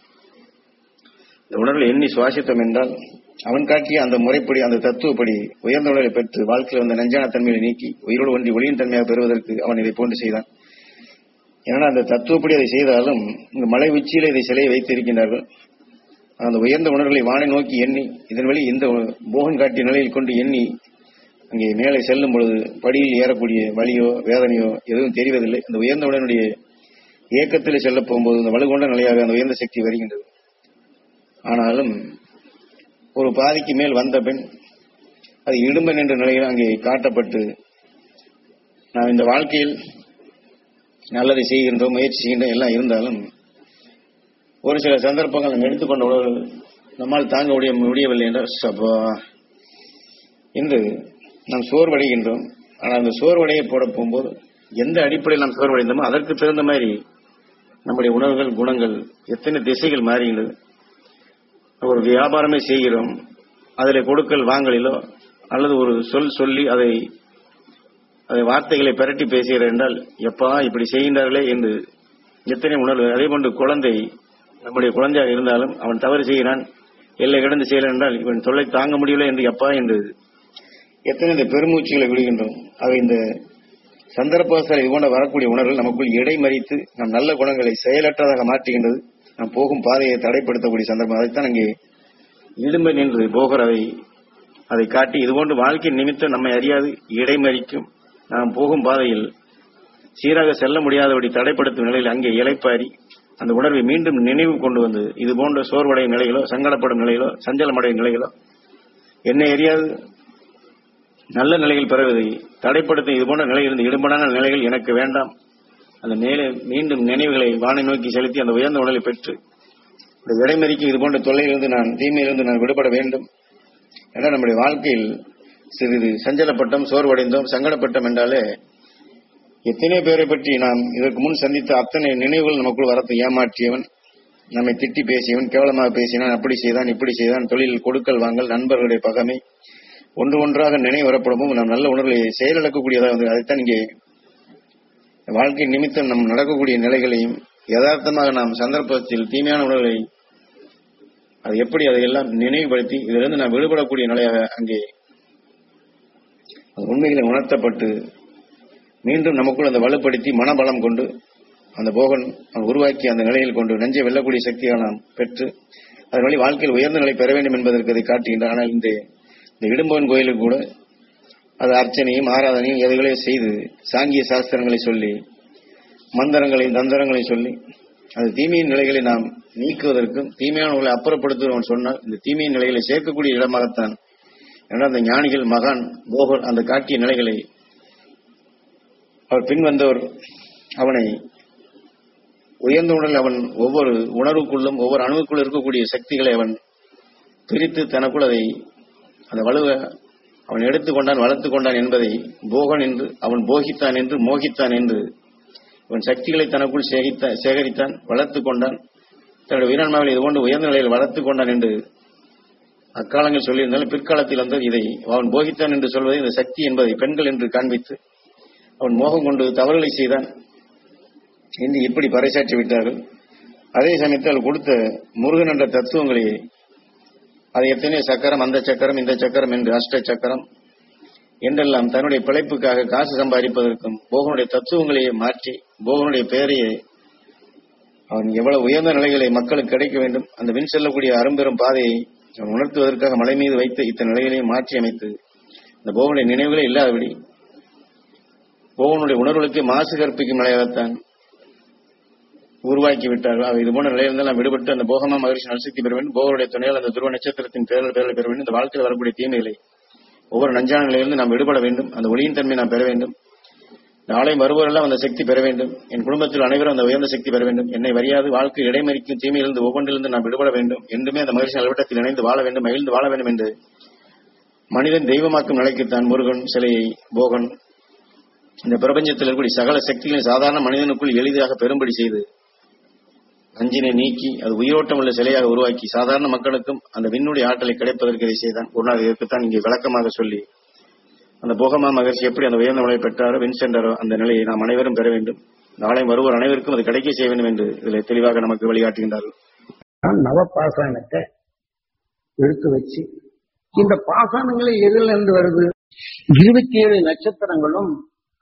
S1: இந்த உணர்வை எண்ணி சுவாசித்தோம் என்றால் அவன் காட்டிய அந்த முறைப்படி அந்த தத்துவப்படி உயர்ந்த உணர்வை பெற்று வாழ்க்கையில் வந்த நஞ்சான தன்மையை நீக்கி உயிரோடு ஒன்றி ஒளியின் தன்மையாக பெறுவதற்கு அவன் இதை போன்று செய்தான் ஏன்னா அந்த தத்துவப்படி அதை செய்தாலும் இந்த மலை உச்சியில இதை சிலையை வைத்திருக்கின்றார்கள் அந்த உயர்ந்த உணர்வுகளை வானை நோக்கி எண்ணி இதன் வழி இந்த போகன் காட்டிய நிலையில் கொண்டு எண்ணி அங்கே மேலே செல்லும் பொழுது படியில் ஏறக்கூடிய வலியோ வேதனையோ எதுவும் தெரிவதில்லை அந்த உயர்ந்த உடனுடைய இயக்கத்தில் செல்ல போகும்போது இந்த வலுகொண்ட நிலையாக அந்த உயர்ந்த சக்தி வருகின்றது ஆனாலும் ஒரு பாதிக்கு மேல் வந்த பின் அது இடும்பன் என்ற நிலையில் அங்கே காட்டப்பட்டு நாம் இந்த வாழ்க்கையில் நல்லதை செய்கின்றோம் முயற்சி செய்கின்றோம் எல்லாம் இருந்தாலும் ஒரு சில சந்தர்ப்பங்கள் நம்ம எடுத்துக்கொண்ட உணர்வு நம்மால் தாங்க முடிய முடியவில்லை என்றால் சபா என்று நாம் சோர்வடைகின்றோம் ஆனால் அந்த சோர்வடையை போட போகும்போது எந்த அடிப்படையில் நாம் சோர்வடைந்தோமோ அதற்கு தகுந்த மாதிரி நம்முடைய உணர்வுகள் குணங்கள் எத்தனை திசைகள் மாறுகின்றது ஒரு வியாபாரமே செய்கிறோம் அதில் கொடுக்கல் வாங்கலிலோ அல்லது ஒரு சொல் சொல்லி அதை அதை வார்த்தைகளை பிரட்டி பேசுகிறார் என்றால் எப்பா இப்படி செய்கின்றார்களே என்று எத்தனை உணர்வு அதே போன்று குழந்தை நம்முடைய குழந்தையாக இருந்தாலும் அவன் தவறு செய்கிறான் எல்லை கடந்து செய்கிறான் என்றால் இவன் தொல்லை தாங்க முடியவில்லை என்று எப்பா என்று எத்தனை இந்த பெருமூச்சுகளை விடுகின்றோம் ஆக இந்த சந்தர்ப்பத்தில் இது போன்ற வரக்கூடிய உணர்வுகள் நமக்குள் இடைமறித்து நம் நல்ல குணங்களை செயலற்றதாக மாற்றுகின்றது நாம் போகும் பாதையை தடைப்படுத்தக்கூடிய சந்தர்ப்பம் அதைத்தான் அங்கே இடும்பை நின்று போகர் அதை அதை காட்டி இதுபோன்று வாழ்க்கை நிமித்தம் நம்மை அறியாது இடைமறிக்கும் நாம் போகும் பாதையில் சீராக செல்ல முடியாதபடி தடைப்படுத்தும் நிலையில் அங்கே இலைப்பாரி அந்த உணர்வை மீண்டும் நினைவு கொண்டு வந்து இது போன்ற சோர்வடையும் நிலைகளோ சங்கடப்படும் நிலைகளோ சஞ்சலமடையும் நிலைகளோ என்னை அறியாது நல்ல நிலையில் பெறுவதை தடைப்படுத்தும் இது போன்ற நிலையிலிருந்து இடும்படான நிலைகள் எனக்கு வேண்டாம் அந்த மேலே மீண்டும் நினைவுகளை வானை நோக்கி செலுத்தி அந்த உயர்ந்த உணலை பெற்று இந்த இடைமறிக்கு இது போன்ற தொல்லையிலிருந்து நான் தீமையிலிருந்து நான் விடுபட வேண்டும் என நம்முடைய வாழ்க்கையில் சிறிது சஞ்சலப்பட்டோம் சோர்வடைந்தோம் சங்கடப்பட்டோம் என்றாலே எத்தனை பேரை பற்றி நாம் இதற்கு முன் சந்தித்த அத்தனை நினைவுகள் நமக்குள் வரத்து ஏமாற்றியவன் நம்மை திட்டி பேசியவன் கேவலமாக பேசினான் அப்படி செய்தான் இப்படி செய்தான் தொழில் கொடுக்கல் வாங்கல் நண்பர்களுடைய பகமை ஒன்று ஒன்றாக நினைவு வரப்படவும் நாம் நல்ல உணர்வுகளை செயலிழக்கக்கூடியதாக வந்து அதைத்தான் இங்கே வாழ்க்கை நிமித்தம் நம் நடக்கக்கூடிய நிலைகளையும் யதார்த்தமாக நாம் சந்தர்ப்பத்தில் தீமையான உணர்வுகளை அது எப்படி அதையெல்லாம் நினைவுபடுத்தி இதிலிருந்து நாம் விடுபடக்கூடிய நிலையாக அங்கே அது உண்மைகளை உணர்த்தப்பட்டு மீண்டும் நமக்குள் அந்த வலுப்படுத்தி மனபலம் கொண்டு அந்த போகன் அவன் உருவாக்கி அந்த நிலையில் கொண்டு நெஞ்சை வெல்லக்கூடிய சக்தியாக நாம் பெற்று அதன் வழி வாழ்க்கையில் உயர்ந்த நிலை பெற வேண்டும் என்பதற்கு அதை காட்டுகின்றார் ஆனால் இந்த இந்த இடும்பவன் கோயிலுக்கு கூட அது அர்ச்சனையும் ஆராதனையும் எதுகளையும் செய்து சாங்கிய சாஸ்திரங்களை சொல்லி மந்திரங்களையும் தந்திரங்களையும் சொல்லி அது தீமையின் நிலைகளை நாம் நீக்குவதற்கும் தீமையானவர்களை அப்புறப்படுத்துவன் சொன்னால் இந்த தீமையின் நிலைகளை சேர்க்கக்கூடிய இடமாகத்தான் ஏன்னா அந்த ஞானிகள் மகான் போகர் அந்த காட்டிய நிலைகளை அவர் பின் வந்தவர் அவனை உயர்ந்த உடல் அவன் ஒவ்வொரு உணர்வுக்குள்ளும் ஒவ்வொரு அணுவுக்குள்ளும் இருக்கக்கூடிய சக்திகளை அவன் பிரித்து தனக்குள் அதை அந்த வலுவ அவன் எடுத்துக்கொண்டான் வளர்த்துக் கொண்டான் என்பதை போகன் என்று அவன் போகித்தான் என்று மோகித்தான் என்று அவன் சக்திகளை தனக்குள் சேகித்த சேகரித்தான் வளர்த்துக் கொண்டான் தன்னுடைய உயிரான்மாவில் இது போன்று உயர்ந்த நிலையில் வளர்த்துக் கொண்டான் என்று அக்காலங்கள் சொல்லியிருந்தாலும் பிற்காலத்தில் வந்து இதை அவன் போகித்தான் என்று சொல்வதை இந்த சக்தி என்பதை பெண்கள் என்று காண்பித்து அவன் மோகம் கொண்டு தவறுகளை செய்தான் என்று இப்படி பறைசாற்றி விட்டார்கள் அதே சமயத்தில் அவர் கொடுத்த முருகன் என்ற தத்துவங்களை அது எத்தனையோ சக்கரம் அந்த சக்கரம் இந்த சக்கரம் என்று அஷ்ட சக்கரம் என்றெல்லாம் தன்னுடைய பிழைப்புக்காக காசு சம்பாதிப்பதற்கும் போகனுடைய தத்துவங்களையே மாற்றி போகனுடைய பெயரையே அவன் எவ்வளவு உயர்ந்த நிலைகளை மக்களுக்கு கிடைக்க வேண்டும் அந்த வின் செல்லக்கூடிய அரும்பெரும் பாதையை அவன் உணர்த்துவதற்காக மலை மீது வைத்து இத்தனை நிலைகளையும் மாற்றி அமைத்து இந்த போகனுடைய நினைவுகளே இல்லாதபடி போகனுடைய உணர்வுகளுக்கு மாசு கற்பிக்கும் நிலையாகத்தான் உருவாக்கி விட்டார்கள் அவை இது போன்ற நிலையிலிருந்து நாம் விடுபட்டு அந்த போகமா மகிழ்ச்சி நலசக்தி பெற வேண்டும் போகருடைய துணையால் அந்த துருவ நட்சத்திரத்தின் பேரல் பேரல் பெற வேண்டும் இந்த வாழ்க்கையில் வரக்கூடிய தீமைகளை ஒவ்வொரு நஞ்சான நிலையிலிருந்து நாம் விடுபட வேண்டும் அந்த ஒளியின் தன்மை நாம் பெற வேண்டும் நாளை வருவோரெல்லாம் அந்த சக்தி பெற வேண்டும் என் குடும்பத்தில் அனைவரும் அந்த உயர்ந்த சக்தி பெற வேண்டும் என்னை வரியாது வாழ்க்கை இடைமறிக்கும் தீமையிலிருந்து ஒவ்வொன்றிலிருந்து நாம் விடுபட வேண்டும் என்றுமே அந்த மகிழ்ச்சி நலவட்டத்தில் இணைந்து வாழ வேண்டும் மகிழ்ந்து வாழ வேண்டும் என்று மனிதன் தெய்வமாக்கும் நிலைக்குத்தான் முருகன் சிலையை போகன் இந்த பிரபஞ்சத்தில் இருக்கக்கூடிய சகல சக்திகளை சாதாரண மனிதனுக்குள் எளிதாக பெரும்படி செய்து அஞ்சினை நீக்கி அது உயிரோட்டம் உள்ள சிலையாக உருவாக்கி சாதாரண மக்களுக்கும் அந்த விண்ணுடைய ஆற்றலை கிடைப்பதற்கு இதை செய்தான் குருநாதர் இதற்குத்தான் இங்கே விளக்கமாக சொல்லி அந்த போகமா மகர்ஷி எப்படி அந்த உயர்ந்த நிலை பெற்றாரோ வின் சென்றாரோ அந்த நிலையை நாம் அனைவரும் பெற வேண்டும் நாளை வருவோர் அனைவருக்கும் அது கிடைக்க செய்ய வேண்டும் என்று இதில் தெளிவாக நமக்கு வழிகாட்டுகின்றார்கள்
S2: நான் நவபாசானத்தை எடுத்து வச்சு இந்த பாசானங்களை எதில் இருந்து வருது இருபத்தி ஏழு நட்சத்திரங்களும்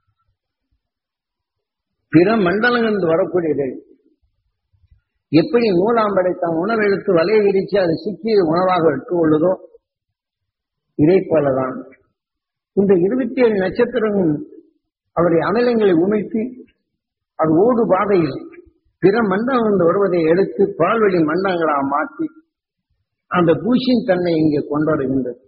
S2: பிற மண்டலங்களிலிருந்து வரக்கூடியது எப்படி நூலாம் படைத்தான் உணவு எடுத்து வலையை விரிச்சு அதை சிக்கி உணவாக எடுத்துக்கொள்ளுதோ இதை போலதான் இந்த இருபத்தி ஏழு நட்சத்திரமும் அவருடைய அமிலங்களை உமிழ்த்தி அது ஓடு பாதையில் பிற மண்டலம் வருவதை எடுத்து பால்வெளி மண்டலங்களாக மாற்றி அந்த பூஷின் தன்மை இங்கே கொண்டு வருகின்றது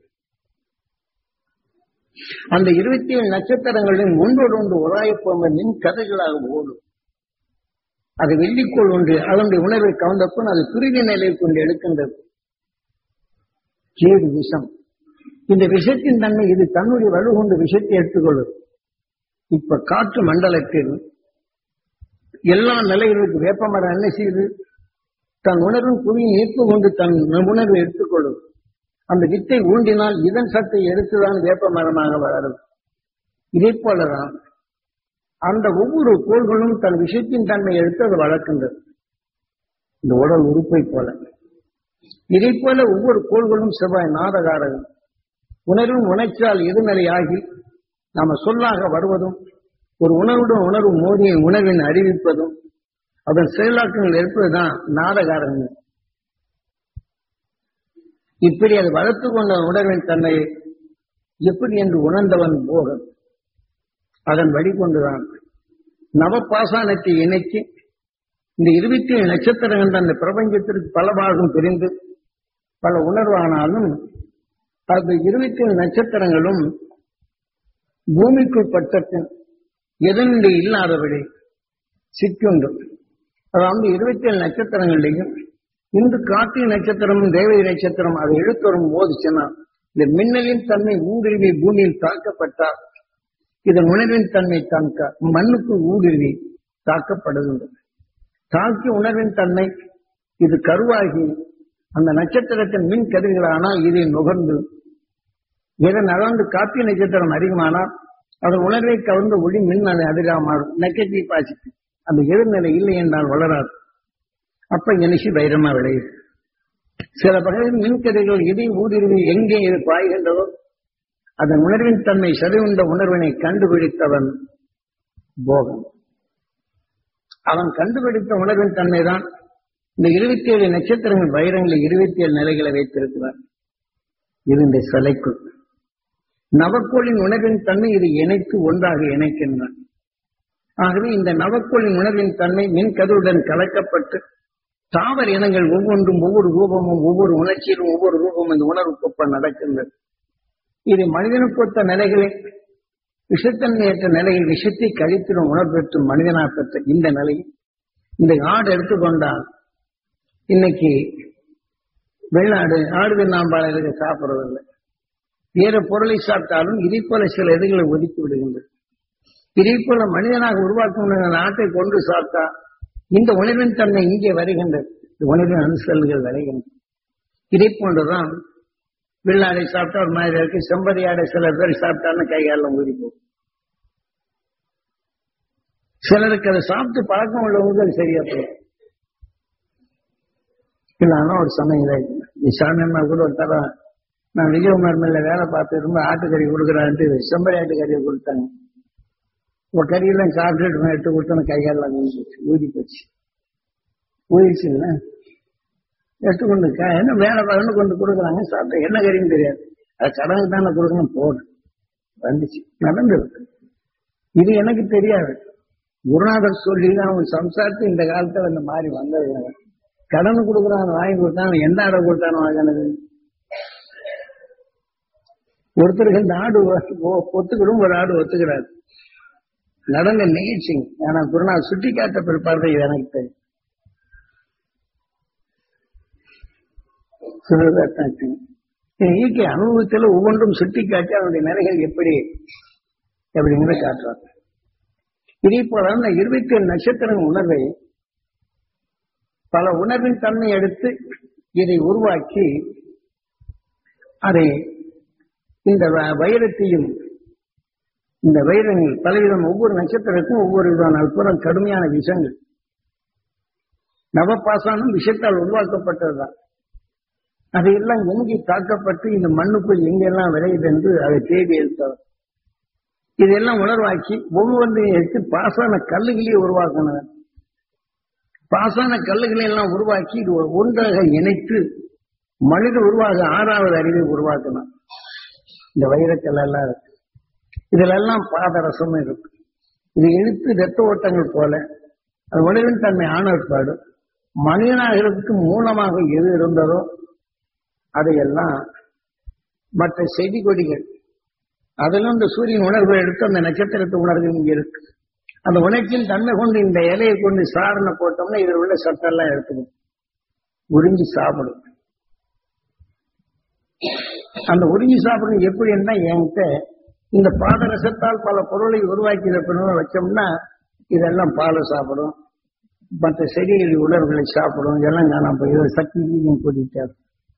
S2: அந்த இருபத்தி ஏழு நட்சத்திரங்களின் ஒன்றோடு ஒன்று உராயப்போங்க மின் கதைகளாக ஓடும் அது வெள்ளிக்கோள் ஒன்று அதனுடைய உணவை கவர்ந்தப்போ அது குருவி நிலையை கொண்டு எடுக்கின்றது கேடு விஷம் இந்த விஷத்தின் தன்மை இது தன்னுடைய வலு கொண்டு விஷத்தை எடுத்துக்கொள்ளும் இப்ப காற்று மண்டலத்தில் எல்லா நிலைகளுக்கு வேப்பமரம் என்ன செய்யுது தன் உணர்வின் புவியின் ஈர்ப்பு கொண்டு தன் உணர்வை எடுத்துக்கொள்ளும் அந்த வித்தை ஊண்டினால் இதன் சத்தை எடுத்துதான் வேப்ப மரமாக வளரும் இதே போலதான் அந்த ஒவ்வொரு கோள்களும் தன் விஷயத்தின் தன்மை எடுத்து அது வளர்க்கின்றது இந்த உடல் உறுப்பை போல இதை போல ஒவ்வொரு கோள்களும் செவ்வாய் நாடகாரகம் உணர்வும் உணர்ச்சியால் எதிர்நிலையாகி நாம சொல்லாக வருவதும் ஒரு உணர்வுடன் உணர்வு மோதிய உணர்வின் அறிவிப்பதும் அதன் செயலாக்கங்கள் இருப்பதுதான் நாடகாரங்கள் இப்படி அது வளர்த்து கொண்ட உணர்வின் தன்னை எப்படி என்று உணர்ந்தவன் போகன் அதன் வழிகொண்டுதான் நவபாசானத்தை இணைத்து இந்த இருபத்தி ஏழு நட்சத்திரங்கள் அந்த பிரபஞ்சத்திற்கு பல பாகம் பிரிந்து பல உணர்வானாலும் அந்த இருபத்தி ஏழு நட்சத்திரங்களும் பூமிக்குள் பட்டத்தின் எதனுடைய இல்லாதபடி சிக்குண்டு அதாவது இருபத்தி ஏழு நட்சத்திரங்களையும் இன்று கார்த்திகை நட்சத்திரமும் தேவதை நட்சத்திரம் அதை எழுத்தரும் போதுச்சுன்னா இந்த மின்னலின் தன்மை ஊடுருவி பூமியில் தாக்கப்பட்டால் இதன் உணர்வின் தன்மை தாக்க மண்ணுக்கு ஊடுருவி தாக்கப்படுகின்றது தாக்கி உணர்வின் தன்மை இது கருவாகி அந்த நட்சத்திரத்தின் மின் கதிர்களானால் இதை நுகர்ந்து இதன் அளந்து காப்பி நட்சத்திரம் அதிகமானால் அதன் உணர்வை கவர்ந்து ஒளி மின் அதிகமாக மாறும் நெகட்டிவ் பாசிட்டிவ் அந்த எதிர்நிலை இல்லை என்றால் வளராது அப்ப நினைச்சு வைரமா விளையுது சில பகுதியில் மின்கதிர்கள் இடி ஊடுருவி எங்கே இது பாய்கின்றதோ அதன் உணர்வின் தன்மை சரிவுண்ட உணர்வினை கண்டுபிடித்தவன் போகன் அவன் கண்டுபிடித்த உணர்வின் தன்மைதான் இந்த இருபத்தி ஏழு நட்சத்திரங்கள் வைரங்களில் இருபத்தி ஏழு நிலைகளை வைத்திருக்கிறார் இது இந்த சிலைக்குள் நவக்கோளின் உணர்வின் தன்மை இது இணைத்து ஒன்றாக இணைக்கின்றான் ஆகவே இந்த நவக்கோளின் உணர்வின் தன்மை மின்கதிருடன் கலக்கப்பட்டு தாவர இனங்கள் ஒவ்வொன்றும் ஒவ்வொரு ரூபமும் ஒவ்வொரு உணர்ச்சியிலும் ஒவ்வொரு ரூபமும் இந்த உணர்வுக்கொப்ப நடக்கின்றது இது மனிதனுக்கொத்த நிலைகளை விஷத்தன்மையற்ற நிலையில் விஷத்தை கழித்திடும் உணர்வெற்று மனிதனா பெற்ற இந்த நிலையில் இந்த ஆடு எடுத்துக்கொண்டால் இன்னைக்கு வெள்ளாடு ஆடு வெண்ணாம்பாளர்களுக்கு சாப்பிடுறதில்லை வேற பொருளை சாப்பிட்டாலும் இதை போல சில இதுகளை ஒதுக்கி விடுகின்றது இதை போல மனிதனாக உருவாக்கும் நாட்டை கொண்டு சாப்பிட்டா இந்த உணர்வின் தன்மை இங்கே வருகின்றது இந்த உணர்வின் அணுசல்கள் விளைகின்றன இதை போன்றுதான் வெள்ளாடை சாப்பிட்டா ஒரு மாதிரி இருக்கு செம்பரி ஆடை சில பேர் சாப்பிட்டான்னு கைகாலம் ஊறி போகும் சிலருக்கு அதை சாப்பிட்டு பழக்கம் உள்ளவங்க அது சரியா போகும் இல்லைன்னா ஒரு சமயம் இதாயிடுச்சு சாமியம்மா கூட ஒரு தரம் நான் விஜயகுமார் மேல வேலை பார்த்து ரொம்ப ஆட்டுக்கறி கொடுக்குறான்ட்டு செம்பரி ஆட்டுக்கறியை கொடுத்தாங்க ஒரு கறியெல்லாம் சாப்பிட்டுட்டு எடுத்து கொடுத்தோன்னு கைகாலெல்லாம் ஊறி போச்சு ஊதி போச்சு ஊதிச்சுங்களா எடுத்துக்கொண்டு க- என்ன வேலை பார்க்கணும் கொண்டு கொடுக்குறாங்க சாப்பிட்டேன் என்ன கறின்னு தெரியாது அது கடனுக்கு தானே கொடுக்கணும் போடு வந்துச்சு நடந்திருக்கு இது எனக்கு தெரியாது குருநாதர் சொல்லி தான் அவன் சம்சாரத்து இந்த காலத்துல இந்த மாதிரி வந்தது கடன் கொடுக்குறான் வாங்கி கொடுத்தான் எந்த ஆடை கொடுத்தானோ வாங்கினது ஒருத்தருக்கு இந்த ஆடு ஒ- ஒத்துக்கிடும் ஒரு ஆடு ஒத்துக்கிறாரு நடந்த நிகழ்ச்சி ஆனா குருநாதர் சுட்டி காட்ட பிற்பாடு இது எனக்கு தெரியும் சொல்றதாச்சு இயற்கை அனுபவத்தில் ஒவ்வொன்றும் சுட்டி காட்டி அவனுடைய நிலைகள் எப்படி அப்படிங்கிறத காட்டுறாங்க இதே போல அந்த இருபத்தி ஏழு நட்சத்திர உணர்வை பல உணர்வின் தன்மை எடுத்து இதை உருவாக்கி அதை இந்த வ- வைரத்தையும் இந்த வைரங்கள் பலவிதம் ஒவ்வொரு நட்சத்திரத்துக்கும் ஒவ்வொரு விதமான அற்புதம் கடுமையான விஷங்கள் நவபாசானம் விஷத்தால் உருவாக்கப்பட்டதுதான் அதையெல்லாம் எங்கே தாக்கப்பட்டு இந்த மண்ணுக்குள் எங்கெல்லாம் விளையுது என்று அதை தேடி எடுத்தவர் இதெல்லாம் உணர்வாக்கி ஒவ்வொன்றையும் எடுத்து பாசான கல்லுகளையே உருவாக்கினவர் பாசான கல்லுகளை எல்லாம் உருவாக்கி இது ஒரு ஒன்றாக இணைத்து மனித உருவாக ஆறாவது அறிவை உருவாக்கணும் இந்த வைரக்கல் எல்லாம் இருக்கு இதுல எல்லாம் பாதரசம் இருக்கு இது இழுத்து ரத்த ஓட்டங்கள் போல அது உணவின் தன்மை ஆணற்பாடு மனிதனாகிறதுக்கு மூலமாக எது இருந்ததோ அதையெல்லாம் மற்ற செடி கொடிகள் அதிலும் இந்த சூரியன் உணர்வை எடுத்து அந்த நட்சத்திரத்து உணர்வு இங்க இருக்கு அந்த உணர்ச்சியின் தன்மை கொண்டு இந்த இலையை கொண்டு சாரணை போட்டோம்னா இதில் உள்ள சத்தெல்லாம் எடுத்துக்கும் உறிஞ்சி சாப்பிடும் அந்த உறிஞ்சி சாப்பிடுறது எப்படின்னா என்கிட்ட இந்த பாதரசத்தால் பல பொருளை உருவாக்கி பின்னர் வச்சோம்னா இதெல்லாம் பாலை சாப்பிடும் மற்ற செடிகள் உணர்வுகளை சாப்பிடும் இதெல்லாம் காணாம போய் இதோட சக்தியும் கூட்டிட்டார்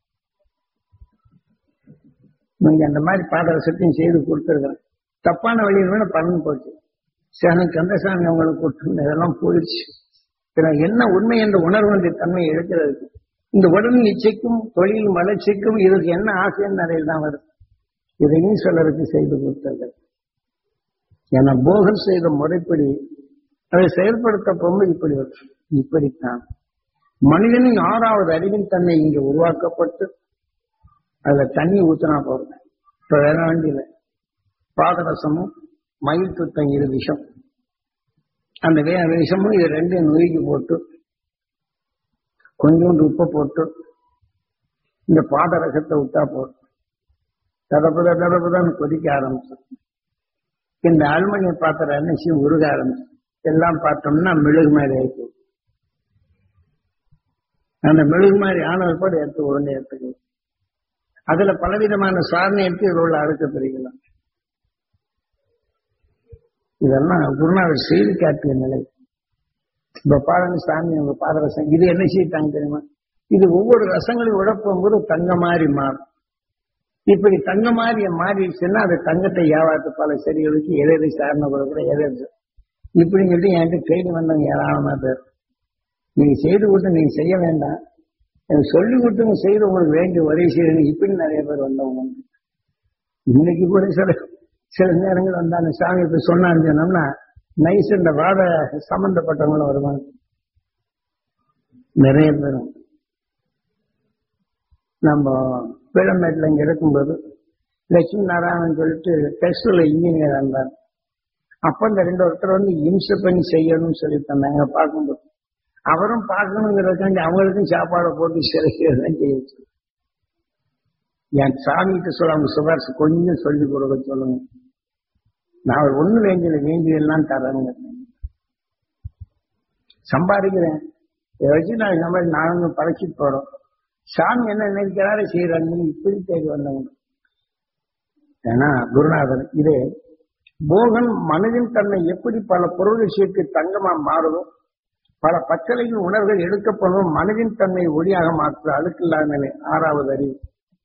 S2: நீங்க அந்த மாதிரி பாதரசத்தையும் செய்து கொடுத்துருக்கேன் தப்பான வழியில் வேணா பலன் போச்சு சேனை கந்தசாமி அவங்களுக்கு கொடுத்து இதெல்லாம் போயிடுச்சு இதுல என்ன உண்மை என்ற உணர்வு தன்மை எடுக்கிறது இந்த உடல் இச்சைக்கும் தொழில் வளர்ச்சிக்கும் இதுக்கு என்ன ஆசைன்னு நிறைய தான் வருது இதையும் சிலருக்கு செய்து கொடுத்தது என போகன் செய்த முறைப்படி அதை செயல்படுத்த போகும்போது இப்படி வரும் இப்படித்தான் மனிதனின் ஆறாவது அறிவின் தன்மை இங்கே உருவாக்கப்பட்டு அதுல தண்ணி ஊத்தினா போதும் இப்ப வேற வேண்டியில பாதரசமும் மயில் துத்தம் இது விஷம் அந்த வே விஷமும் இது ரெண்டையும் நொறுக்கி போட்டு கொஞ்சோண்டு உப்பை போட்டு இந்த பாதரசத்தை விட்டா போதும் தடப்புத தடப்புதான் கொதிக்க ஆரம்பிச்சு இந்த அலுமினிய பாத்திரம் என்ன செய்யும் உருக ஆரம்பிச்சு எல்லாம் பார்த்தோம்னா மெழுகு மாதிரி ஆயிடுச்சு அந்த மெழுகு மாதிரி ஆனது கூட எடுத்து உடனே எடுத்துக்கலாம் அதுல பலவிதமான சாதனை எடுத்து இதில் உள்ள அழுக்க பிரிக்கலாம் இதெல்லாம் குருநாதர் செய்து காட்டிய நிலை இப்ப பாருங்க சாமி உங்க பாதரசம் இது என்ன செய்யிட்டாங்க தெரியுமா இது ஒவ்வொரு ரசங்களையும் உழப்பும் போது தங்க மாதிரி மாறும் இப்படி தங்க மாதிரி மாறிடுச்சுன்னா அது தங்கத்தை வியாபாரத்து பல செடிகளுக்கு எதை எதை சாரண கொடுக்குற எதை எது இப்படின்னு சொல்லி என்கிட்ட தேடி வந்தவங்க ஏராளமா பேர் நீங்க செய்து கொடுத்து நீங்க செய்ய வேண்டாம் எனக்கு சொல்லி கொடுத்து செய்து உங்களுக்கு வேண்டிய உதவி செய்யணும் இப்படி நிறைய பேர் வந்தவங்க உண்டு. இன்னைக்கு கூட சில சில நேரங்கள் வந்தாங்க சாமி இப்ப சொன்னான்னு சொன்னோம்னா நைஸ் இந்த வாத சம்பந்தப்பட்டவங்களும் வருவாங்க நிறைய பேர் நம்ம பீளமேட்டில் இங்க இருக்கும்போது லட்சுமி நாராயணன் சொல்லிட்டு டெஸ்ட்ல இன்ஜினியர் இருந்தார் அப்ப இந்த ரெண்டு ஒருத்தர் வந்து இம்சை பண்ணி செய்யணும்னு சொல்லி தந்தாங்க பார்க்கும்போது அவரும் பார்க்கணுங்கிறதுக்காண்டி அவங்களுக்கும் சாப்பாடை போட்டு சிலைக்கிறதான் செய்ய வச்சு என் சாமிகிட்ட சொல்ல அவங்க சிபாரிசு கொஞ்சம் சொல்லி கொடுக்க சொல்லுங்க நான் ஒரு ஒண்ணு வேண்டியது வேண்டியதெல்லாம் தரேங்க சம்பாதிக்கிறேன் இதை வச்சு நான் இந்த மாதிரி நானும் பழச்சிட்டு போறோம் சாமி என்ன நினைக்கிறாரு செய்யறாங்கன்னு இப்படி தேடி வந்தவங்க ஏன்னா குருநாதர் இது போகன் மனதின் தன்னை எப்படி பல பொருள் சேர்த்து தங்கமா மாறுதோ பல பச்சளையின் உணர்வுகள் எடுக்கப்படும் மனதின் தன்மை ஒளியாக மாற்ற அழுக்கில்லாத நிலை ஆறாவது அறிவு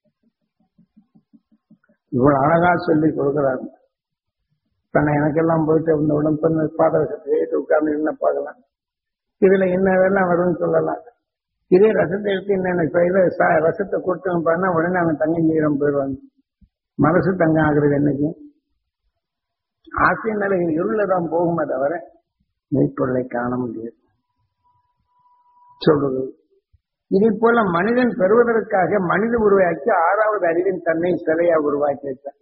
S2: இவ்வளவு அழகா சொல்லி கொடுக்கிறாங்க தன்னை எனக்கெல்லாம் போயிட்டு இந்த உடம்பு பாதரசத்தை உட்கார்ந்து என்ன பார்க்கலாம் இதுல என்ன வேலாம் வரும்னு சொல்லலாம் இதே ரசத்தை எடுத்து என்னென்ன செய்த ரசத்தை கொடுத்து பண்ணா உடனே அவன் தங்க ஈரம் போயிடுவாங்க மனசு தங்கம் ஆகுறது என்னைக்கு ஆசை நிலையில் இருள தான் போகுமே தவிர மெய்ப்பொருளை காண முடியாது சொல்றது இதை போல மனிதன் பெறுவதற்காக மனித உருவாக்கி ஆறாவது அறிவின் தன்னை சிலையா உருவாக்கி வைத்தார்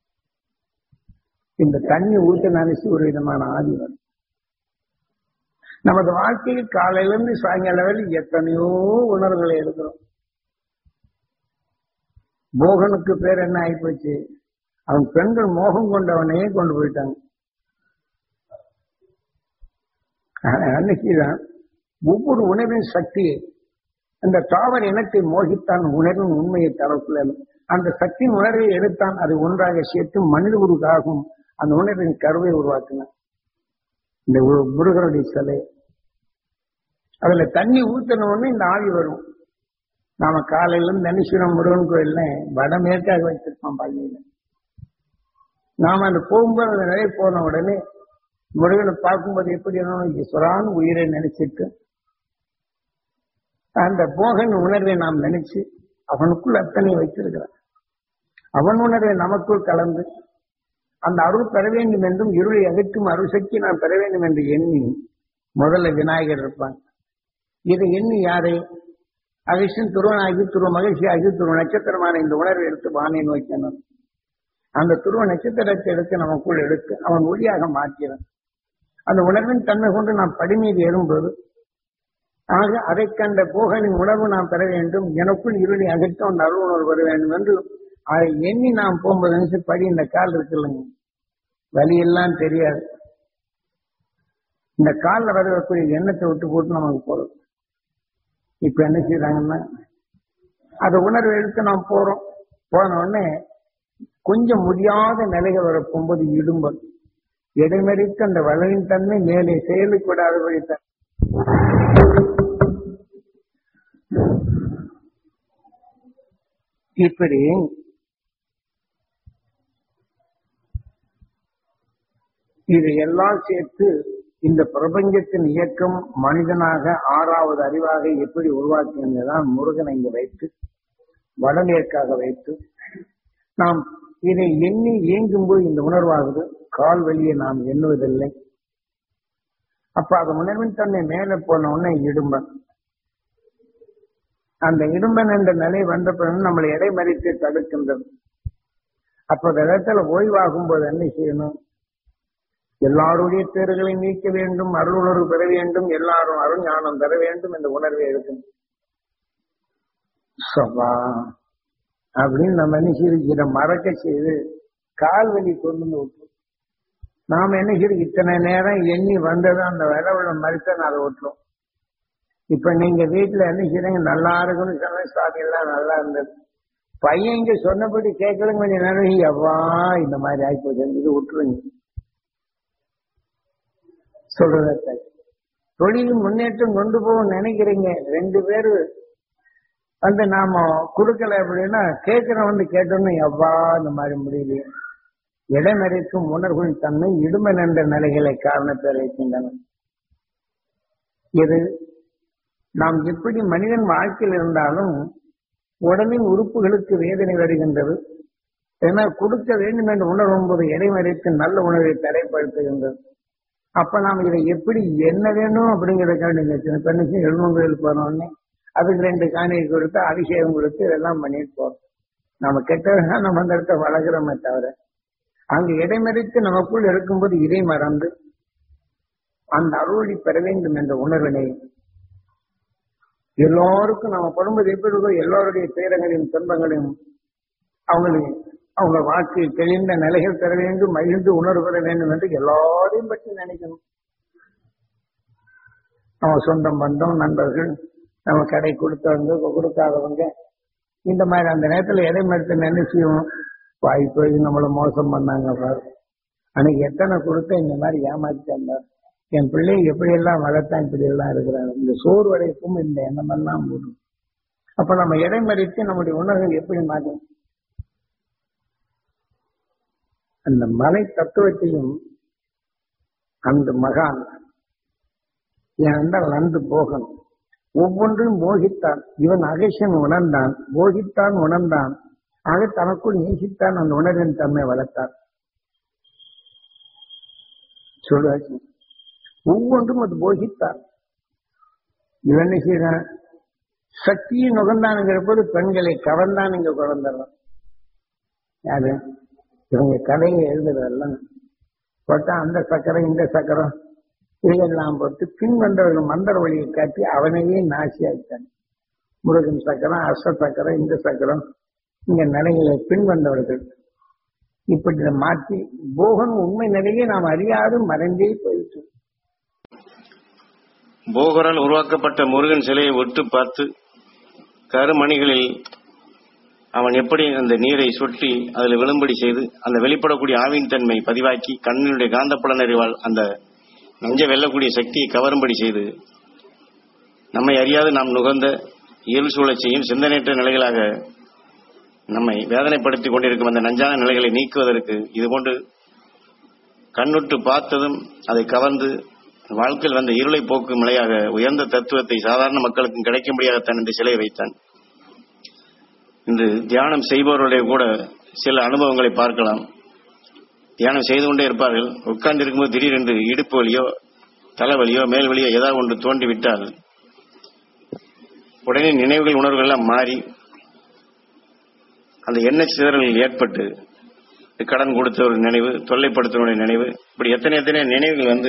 S2: இந்த தண்ணி ஊட்ட நினைச்சு ஒரு விதமான ஆதி வரும் நமது வாழ்க்கையில் காலையிலிருந்து சாயங்காலம் வரை எத்தனையோ உணர்வுகளை எடுக்கிறோம் போகனுக்கு பேர் என்ன ஆயிப்போச்சு அவன் பெண்கள் மோகம் கொண்டவனையே கொண்டு போயிட்டாங்க அன்னைக்குதான் ஒவ்வொரு உணர்வின் சக்தியை அந்த தாவர இனத்தை மோகித்தான் உணர்வின் உண்மையை தரக்குள்ள அந்த சக்தியின் உணர்வை எடுத்தான் அதை ஒன்றாக சேர்த்து மனித உருவாகும் அந்த உணர்வின் கருவை உருவாக்கினான் இந்த முருகனுடைய சிலை அதுல தண்ணி ஊத்தணும்னு இந்த ஆவி வரும் நாம காலையில இருந்து தனீஸ்வரம் முருகன் கோயில்ல வடமேற்காக வச்சிருப்போம் பள்ளியில நாம அந்த போகும்போது அந்த நிலை போன உடனே முருகனை பார்க்கும்போது எப்படி ஈஸ்வரான்னு உயிரை நினைச்சிட்டு அந்த போகன் உணர்வை நாம் நினைச்சு அவனுக்குள் அத்தனை வைத்திருக்கிறான் அவன் உணர்வை நமக்குள் கலந்து அந்த அருள் பெற வேண்டும் என்றும் இருளை அகற்றும் அருள் சக்தி நான் பெற வேண்டும் என்று எண்ணி முதல்ல விநாயகர் இருப்பான் இதை எண்ணி யாரை அகிஷன் துருவனாகி துருவ மகிழ்ச்சி ஆகி துருவ நட்சத்திரமான இந்த உணர்வை எடுத்து வானை நோக்கினான் அந்த துருவ நட்சத்திரத்தை எடுத்து நமக்குள் எடுத்து அவன் ஒளியாக மாற்றினான் அந்த உணர்வின் தன்மை கொண்டு நாம் படிமீது ஏறும்போது ஆக அதை கண்ட போகனின் உணர்வு நாம் பெற வேண்டும் எனக்குள் இருளை அகற்றும் அந்த அருள் உணர்வு வர வேண்டும் என்று அதை எண்ணி நாம் போகும்போது நினைச்சு படி இந்த கால் இருக்குல்லங்க வழியெல்லாம் தெரியாது இந்த காலில் வரக்கூடிய எண்ணத்தை விட்டு போட்டு நமக்கு போறோம் இப்ப என்ன செய்யறாங்கன்னா அதை உணர்வு எடுத்து நாம் போறோம் போன உடனே கொஞ்சம் முடியாத நிலைகள் வர போகும்போது இடும்பல் இடைமறித்து அந்த வளரின் தன்மை மேலே செயலுக்கூடாதபடி இப்படி இதையெல்லாம் சேர்த்து இந்த பிரபஞ்சத்தின் இயக்கம் மனிதனாக ஆறாவது அறிவாக எப்படி உருவாக்கியதுதான் முருகனை இங்க வைத்து வடமேற்காக வைத்து நாம் இதை எண்ணி இயங்கும்போது இந்த உணர்வாகுது கால் வழியை நாம் எண்ணுவதில்லை அப்ப அது உணர்வின் தன்னை மேலே போன உடனே இடும்பன் அந்த இடும்பன் என்ற நிலை வந்த பிறகு நம்மளை இடைமறித்து தடுக்கின்றது அப்ப அந்த இடத்துல ஓய்வாகும் போது என்ன செய்யணும் எல்லாருடைய பேர்களை நீக்க வேண்டும் அருளுணர்வு பெற வேண்டும் எல்லாரும் அருள் ஞானம் பெற வேண்டும் என்ற உணர்வை எடுக்கணும் சபா அப்படின்னு நம்ம என்ன செய்து மறக்க செய்து கால்வலி கொண்டு வந்து விட்டுரும் நாம என்ன செய்து இத்தனை நேரம் எண்ணி வந்தது அந்த விளவுல மறுத்த அதை விட்டுரும் இப்ப நீங்க வீட்டுல என்ன செய்றீங்க நல்லா இருக்குன்னு சொன்ன சாமி எல்லாம் நல்லா இருந்தது பையன் இங்க சொன்னபடி கேட்கலும் கொஞ்சம் நேரம் எவ்வா இந்த மாதிரி ஆயிப்போச்சு இது விட்டுருங்க சொல்றத தொழில் முன்னேற்றம் கொண்டு போக நினைக்கிறீங்க ரெண்டு பேரு வந்து நாம கொடுக்கல அப்படின்னா கேட்கிற வந்து கேட்டோம்னு எவ்வா இந்த மாதிரி முடியலையே இடமறிக்கும் உணர்வுகளின் தன்மை இடுமன் என்ற நிலைகளை காரணத்தில் இருக்கின்றன இது நாம் எப்படி மனிதன் வாழ்க்கையில் இருந்தாலும் உடலின் உறுப்புகளுக்கு வேதனை வருகின்றது ஏன்னா கொடுக்க வேண்டும் என்று உணரும் போது இடைமறித்து நல்ல உணர்வை தடைப்படுத்துகின்றது அப்ப நாம இதை எப்படி என்ன வேணும் அப்படிங்கிறதுக்காக நீங்க சின்ன பெண்ணுக்கு எழுநூறு கோயில் போனோடனே அதுக்கு ரெண்டு காணியை கொடுத்து அபிஷேகம் கொடுத்து இதெல்லாம் பண்ணிட்டு போறோம் நம்ம கெட்டதாக நம்ம அந்த இடத்த வளர்கிறோமே தவிர அங்க இடைமறித்து நமக்குள் இருக்கும்போது இதை மறந்து அந்த அருளி பெற வேண்டும் என்ற உணர்வினை எல்லோருக்கும் நம்ம படும்போது எப்படி இருக்கோ எல்லோருடைய துயரங்களையும் துன்பங்களையும் அவங்களுக்கு அவங்க வாழ்க்கையில் தெளிந்த நிலைகள் பெற வேண்டும் மகிழ்ந்து உணர்வு பெற வேண்டும் என்று எல்லாரையும் பற்றி நினைக்கணும் நம்ம சொந்தம் பந்தம் நண்பர்கள் நம்ம கடை கொடுத்தவங்க கொடுக்காதவங்க இந்த மாதிரி அந்த நேரத்துல எதை மறுத்து நினைச்சியும் வாய்ப்பு நம்மள மோசம் பண்ணாங்க பாரு அன்னைக்கு எத்தனை கொடுத்த இந்த மாதிரி ஏமாத்திட்டாங்க என் பிள்ளை எப்படி எல்லாம் வளர்த்தான் இப்படி எல்லாம் இருக்கிறாங்க இந்த சோர்வடைப்பும் இந்த எண்ணமெல்லாம் போடும் அப்ப நம்ம இடைமறித்து நம்முடைய உணர்வுகள் எப்படி மாற்றும் அந்த மலை தத்துவத்தையும் அந்த மகான் ஏனென்றால் நந்து போகன் ஒவ்வொன்றும் மோகித்தான் இவன் அகேஷன் உணர்ந்தான் மோகித்தான் உணர்ந்தான் ஆக தனக்குள் நேசித்தான் அந்த உணர்வின் தன்மை வளர்த்தான் சொல்றாச்சு ஒவ்வொன்றும் அது போகித்தான் இவன் என்ன செய்யறான் சக்தியை நுகர்ந்தானுங்கிற போது பெண்களை கவர்ந்தான் இங்க குழந்தைலாம் யாரு இவங்க கதையை எழுதுறதெல்லாம் போட்டா அந்த சக்கரம் இந்த சக்கரம் இதையெல்லாம் போட்டு பின் வந்தவர்கள் மந்திர வழியை காட்டி அவனையே நாசியாக்கிட்டான் முருகன் சக்கரம் அஸ்வ சக்கரம் இந்த சக்கரம் இங்க நிலைகளை பின் வந்தவர்கள் இப்படி இதை மாற்றி போகன் உண்மை நிலையை நாம் அறியாது மறைந்தே போயிட்டு
S1: போகரால் உருவாக்கப்பட்ட முருகன் சிலையை ஒட்டு பார்த்து கருமணிகளில் அவன் எப்படி அந்த நீரை சுற்றி அதில் விழும்படி செய்து அந்த வெளிப்படக்கூடிய ஆவின் தன்மை பதிவாக்கி கண்ணினுடைய காந்தப்புலன் அறிவால் அந்த நஞ்சை வெல்லக்கூடிய சக்தியை கவரும்படி செய்து நம்மை அறியாது நாம் நுகர்ந்த இயல் சூழச்சையும் சிந்தனையற்ற நிலைகளாக நம்மை வேதனைப்படுத்திக் கொண்டிருக்கும் அந்த நஞ்சான நிலைகளை நீக்குவதற்கு இதுபோன்று கண்ணுட்டு பார்த்ததும் அதை கவர்ந்து வாழ்க்கையில் வந்த இருளை போக்கும் நிலையாக உயர்ந்த தத்துவத்தை சாதாரண மக்களுக்கும் கிடைக்கும்படியாகத்தான் இந்த சிலையை வைத்தான் இன்று தியானம் செய்பவர்களுடைய கூட சில அனுபவங்களை பார்க்கலாம் தியானம் செய்து கொண்டே இருப்பார்கள் உட்கார்ந்து இருக்கும்போது திடீரென்று இடுப்பு வலியோ தலைவலியோ மேல் வலியோ ஏதாவது ஒன்று தோன்றிவிட்டால் உடனே நினைவுகள் உணர்வுகள் எல்லாம் மாறி அந்த எண்ணெய் சிதறல்கள் ஏற்பட்டு கடன் கொடுத்த ஒரு நினைவு தொல்லைப்படுத்தினுடைய நினைவு இப்படி எத்தனை எத்தனை நினைவுகள் வந்து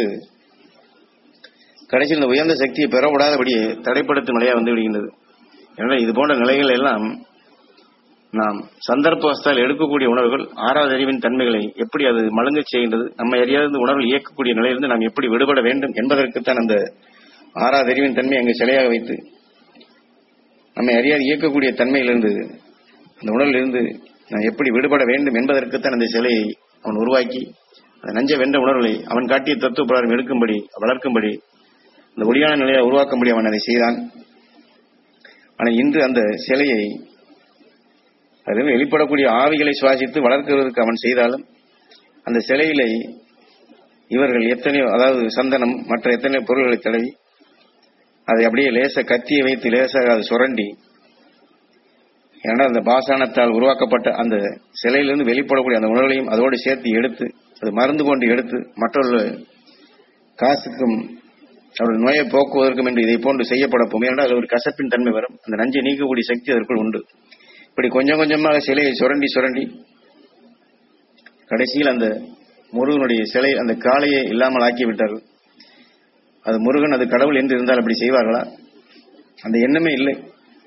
S1: கடைசியில் இந்த உயர்ந்த சக்தியை பெறக்கூடாதபடியே தடைப்படுத்தும் நிலையா வந்து விடுகின்றது எனவே இது போன்ற நிலைகள் எல்லாம் நாம் சந்தர்ப்பவஸ்தால் எடுக்கக்கூடிய உணர்வுகள் ஆறாவது அறிவின் தன்மைகளை எப்படி அது மழுங்கச் செய்கின்றது நம்ம அறியாத இந்த உணர்வுகள் இயக்கக்கூடிய நிலையிலிருந்து நாம் எப்படி விடுபட வேண்டும் என்பதற்குத்தான் அந்த ஆறாவது அறிவின் தன்மை அங்கு சிலையாக வைத்து நம்மை அறியாது இயக்கக்கூடிய தன்மையிலிருந்து அந்த உணர்விலிருந்து நாம் எப்படி விடுபட வேண்டும் என்பதற்குத்தான் அந்த சிலையை அவன் உருவாக்கி அந்த நஞ்ச வென்ற உணர்வுகளை அவன் காட்டிய தத்துவ பிரகாரம் எடுக்கும்படி வளர்க்கும்படி அந்த ஒளியான நிலையை உருவாக்கும்படி அவன் அதை செய்தான் ஆனால் இன்று அந்த சிலையை அது வெளிப்படக்கூடிய ஆவிகளை சுவாசித்து வளர்க்கிறதுக்கு அவன் செய்தாலும் அந்த சிலையிலே இவர்கள் எத்தனையோ அதாவது சந்தனம் மற்ற எத்தனையோ பொருள்களை தடவி அதை அப்படியே லேச கத்தியை வைத்து லேசாக அது சுரண்டி ஏன்னா அந்த பாசானத்தால் உருவாக்கப்பட்ட அந்த சிலையிலிருந்து வெளிப்படக்கூடிய அந்த உணர்வுகளையும் அதோடு சேர்த்து எடுத்து அது மருந்து கொண்டு எடுத்து மற்றவர்கள் காசுக்கும் அவருடைய நோயை போக்குவதற்கும் என்று இதை போன்று செய்யப்பட போகும் ஏனென்றால் அது ஒரு கசப்பின் தன்மை வரும் அந்த நஞ்சை நீக்கக்கூடிய சக்தி அதற்குள் உண்டு இப்படி கொஞ்சம் கொஞ்சமாக சிலையை சுரண்டி சுரண்டி கடைசியில் அந்த முருகனுடைய சிலை அந்த காளையை இல்லாமல் ஆக்கி விட்டார்கள் அது முருகன் அது கடவுள் என்று இருந்தால் அப்படி செய்வார்களா அந்த எண்ணமே இல்லை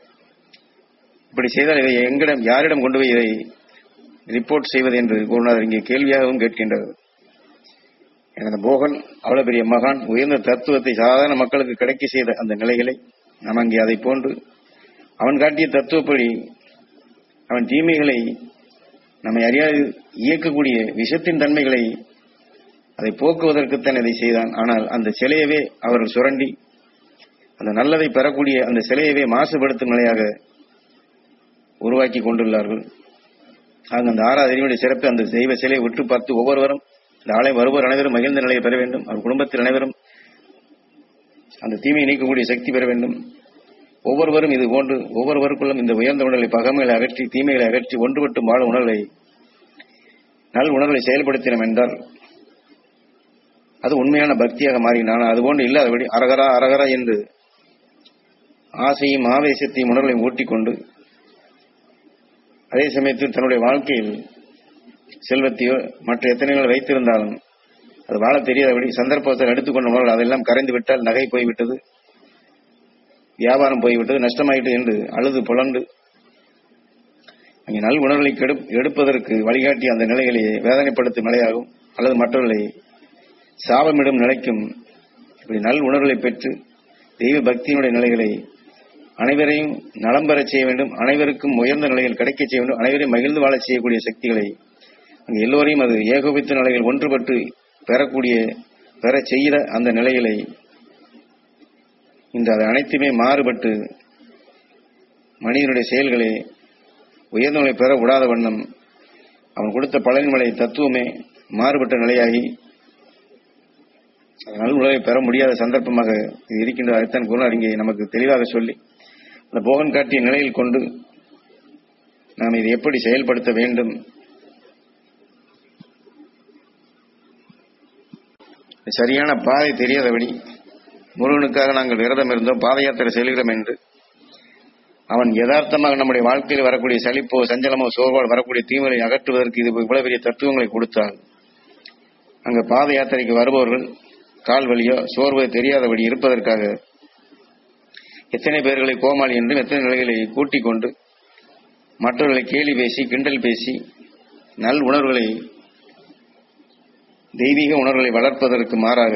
S1: இப்படி செய்தால் இதை எங்களிடம் யாரிடம் கொண்டு போய் இதை ரிப்போர்ட் செய்வது என்று குருநாதர் இங்கே கேள்வியாகவும் கேட்கின்றது எனது போகன் அவ்வளவு பெரிய மகான் உயர்ந்த தத்துவத்தை சாதாரண மக்களுக்கு கிடைக்க செய்த அந்த நிலைகளை நாம் அங்கே அதை போன்று அவன் காட்டிய தத்துவப்படி அவன் தீமைகளை நம்மை அறியாது இயக்கக்கூடிய விஷத்தின் தன்மைகளை அதை போக்குவதற்குத்தான் இதை செய்தான் ஆனால் அந்த சிலையவே அவர்கள் சுரண்டி அந்த நல்லதை பெறக்கூடிய அந்த சிலையவே மாசுபடுத்தும் நிலையாக உருவாக்கி கொண்டுள்ளார்கள் ஆக அந்த ஆறாவது அறிவுடைய சிறப்பு அந்த தெய்வ சிலையை உற்று பார்த்து ஒவ்வொருவரும் இந்த ஆலை வருவோர் அனைவரும் மகிழ்ந்த நிலையை பெற வேண்டும் அவர் குடும்பத்தில் அனைவரும் அந்த தீமையை நீக்கக்கூடிய சக்தி பெற வேண்டும் ஒவ்வொருவரும் இது போன்று ஒவ்வொருவருக்குள்ளும் இந்த உயர்ந்த உணர்வை பகமைகளை அகற்றி தீமைகளை அகற்றி ஒன்றுபட்டு வாழும் உணர்வை நல் உணர்வை செயல்படுத்தினோம் என்றால் அது உண்மையான பக்தியாக மாறினான் அதுபோன்று இல்லாதபடி அரகரா அரகரா என்று ஆசையும் ஆவேசத்தையும் உணர்வையும் ஊட்டிக்கொண்டு அதே சமயத்தில் தன்னுடைய வாழ்க்கையில் செல்வத்தையோ மற்ற எத்தனைகள் வைத்திருந்தாலும் அது வாழ தெரியாதபடி சந்தர்ப்பத்தில் எடுத்துக்கொண்ட உணர்வுகள் அதெல்லாம் கரைந்து விட்டால் நகை போய்விட்டது வியாபாரம் போய்விட்டது நஷ்டமாயிட்டு என்று அழுது புலண்டு அங்கே நல் உணர்வுகளை கெடு- எடுப்பதற்கு வழிகாட்டி அந்த நிலைகளை வேதனைப்படுத்தும் நிலையாகும் அல்லது மற்றவர்களை சாபமிடும் நிலைக்கும் இப்படி நல் உணர்வுகளை பெற்று தெய்வ பக்தியினுடைய நிலைகளை அனைவரையும் நலம் பெறச் செய்ய வேண்டும் அனைவருக்கும் உயர்ந்த நிலையில் கிடைக்கச் செய்ய வேண்டும் அனைவரையும் மகிழ்ந்து வாழச் செய்யக்கூடிய சக்திகளை அங்கு எல்லோரையும் அது ஏகோபித்த நிலையில் ஒன்றுபட்டு பெறக்கூடிய பெறச் செய்கிற அந்த நிலைகளை இன்று அது அனைத்துமே மாறுபட்டு மனிதனுடைய செயல்களை உயர்ந்த நிலை பெற விடாத வண்ணம் அவன் கொடுத்த பலன்மலை தத்துவமே மாறுபட்ட நிலையாகி அதனால் உலகை பெற முடியாத சந்தர்ப்பமாக இது இருக்கின்ற அதைத்தான் குருநார் இங்கே நமக்கு தெளிவாக சொல்லி அந்த போகன் காட்டிய நிலையில் கொண்டு நாம் இதை எப்படி செயல்படுத்த வேண்டும் சரியான பாதை தெரியாதபடி முருகனுக்காக நாங்கள் விரதம் இருந்தோம் பாத யாத்திரை செல்கிறோம் என்று அவன் யதார்த்தமாக நம்முடைய வாழ்க்கையில் வரக்கூடிய சலிப்போ சஞ்சலமோ சோர்வோ வரக்கூடிய தீமைகளை அகற்றுவதற்கு இது இவ்வளவு பெரிய தத்துவங்களை கொடுத்தால் அங்க பாத யாத்திரைக்கு வருபவர்கள் கால் வலியோ சோர்வோ தெரியாதபடி இருப்பதற்காக எத்தனை பேர்களை கோமாளி என்றும் எத்தனை நிலைகளை கூட்டிக் கொண்டு மற்றவர்களை கேலி பேசி கிண்டல் பேசி நல் உணர்வுகளை தெய்வீக உணர்வுகளை வளர்ப்பதற்கு மாறாக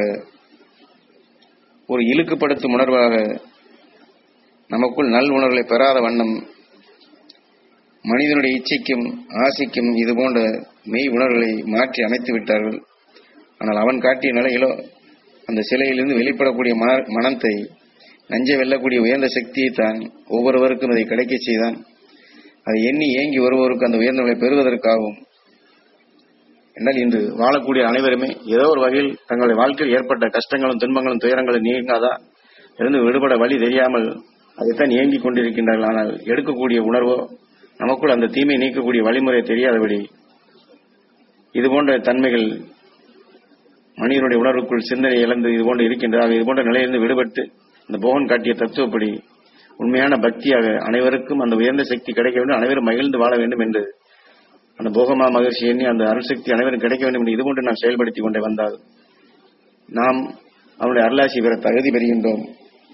S1: ஒரு இழுக்குப்படுத்தும் உணர்வாக நமக்குள் நல் உணர்வுகளை பெறாத வண்ணம் மனிதனுடைய இச்சைக்கும் ஆசைக்கும் இது போன்ற மெய் உணர்வுகளை மாற்றி அமைத்து விட்டார்கள் ஆனால் அவன் காட்டிய நிலையிலோ அந்த சிலையிலிருந்து வெளிப்படக்கூடிய மன- மனத்தை நஞ்சை வெல்லக்கூடிய உயர்ந்த சக்தியை தான் ஒவ்வொருவருக்கும் அதை கிடைக்கச் செய்தான் அதை எண்ணி ஏங்கி வருவோருக்கு அந்த உயர்ந்த நிலை பெறுவதற்காகவும் என்றால் இன்று வாழக்கூடிய அனைவருமே ஏதோ ஒரு வகையில் தங்களுடைய வாழ்க்கையில் ஏற்பட்ட கஷ்டங்களும் துன்பங்களும் துயரங்களும் நீங்காதா இருந்து விடுபட வழி தெரியாமல் அதைத்தான் ஏங்கிக் கொண்டிருக்கின்றார்கள் ஆனால் எடுக்கக்கூடிய உணர்வோ நமக்குள் அந்த தீமை நீக்கக்கூடிய வழிமுறை தெரியாதபடி இது போன்ற தன்மைகள் மனிதனுடைய உணர்வுக்குள் சிந்தனை இழந்து இது போன்று இருக்கின்றார்கள் இது போன்ற நிலையிலிருந்து விடுபட்டு அந்த போகன் காட்டிய தத்துவப்படி உண்மையான பக்தியாக அனைவருக்கும் அந்த உயர்ந்த சக்தி கிடைக்க வேண்டும் அனைவரும் மகிழ்ந்து வாழ வேண்டும் என்று அந்த போகமா மகிழ்ச்சி எண்ணி அந்த அருள்சக்தி அனைவரும் கிடைக்க வேண்டும் என்று இதுபோன்று நாம் செயல்படுத்திக் கொண்டே வந்தால் நாம் அவனுடைய அருளாசி பெற தகுதி பெறுகின்றோம்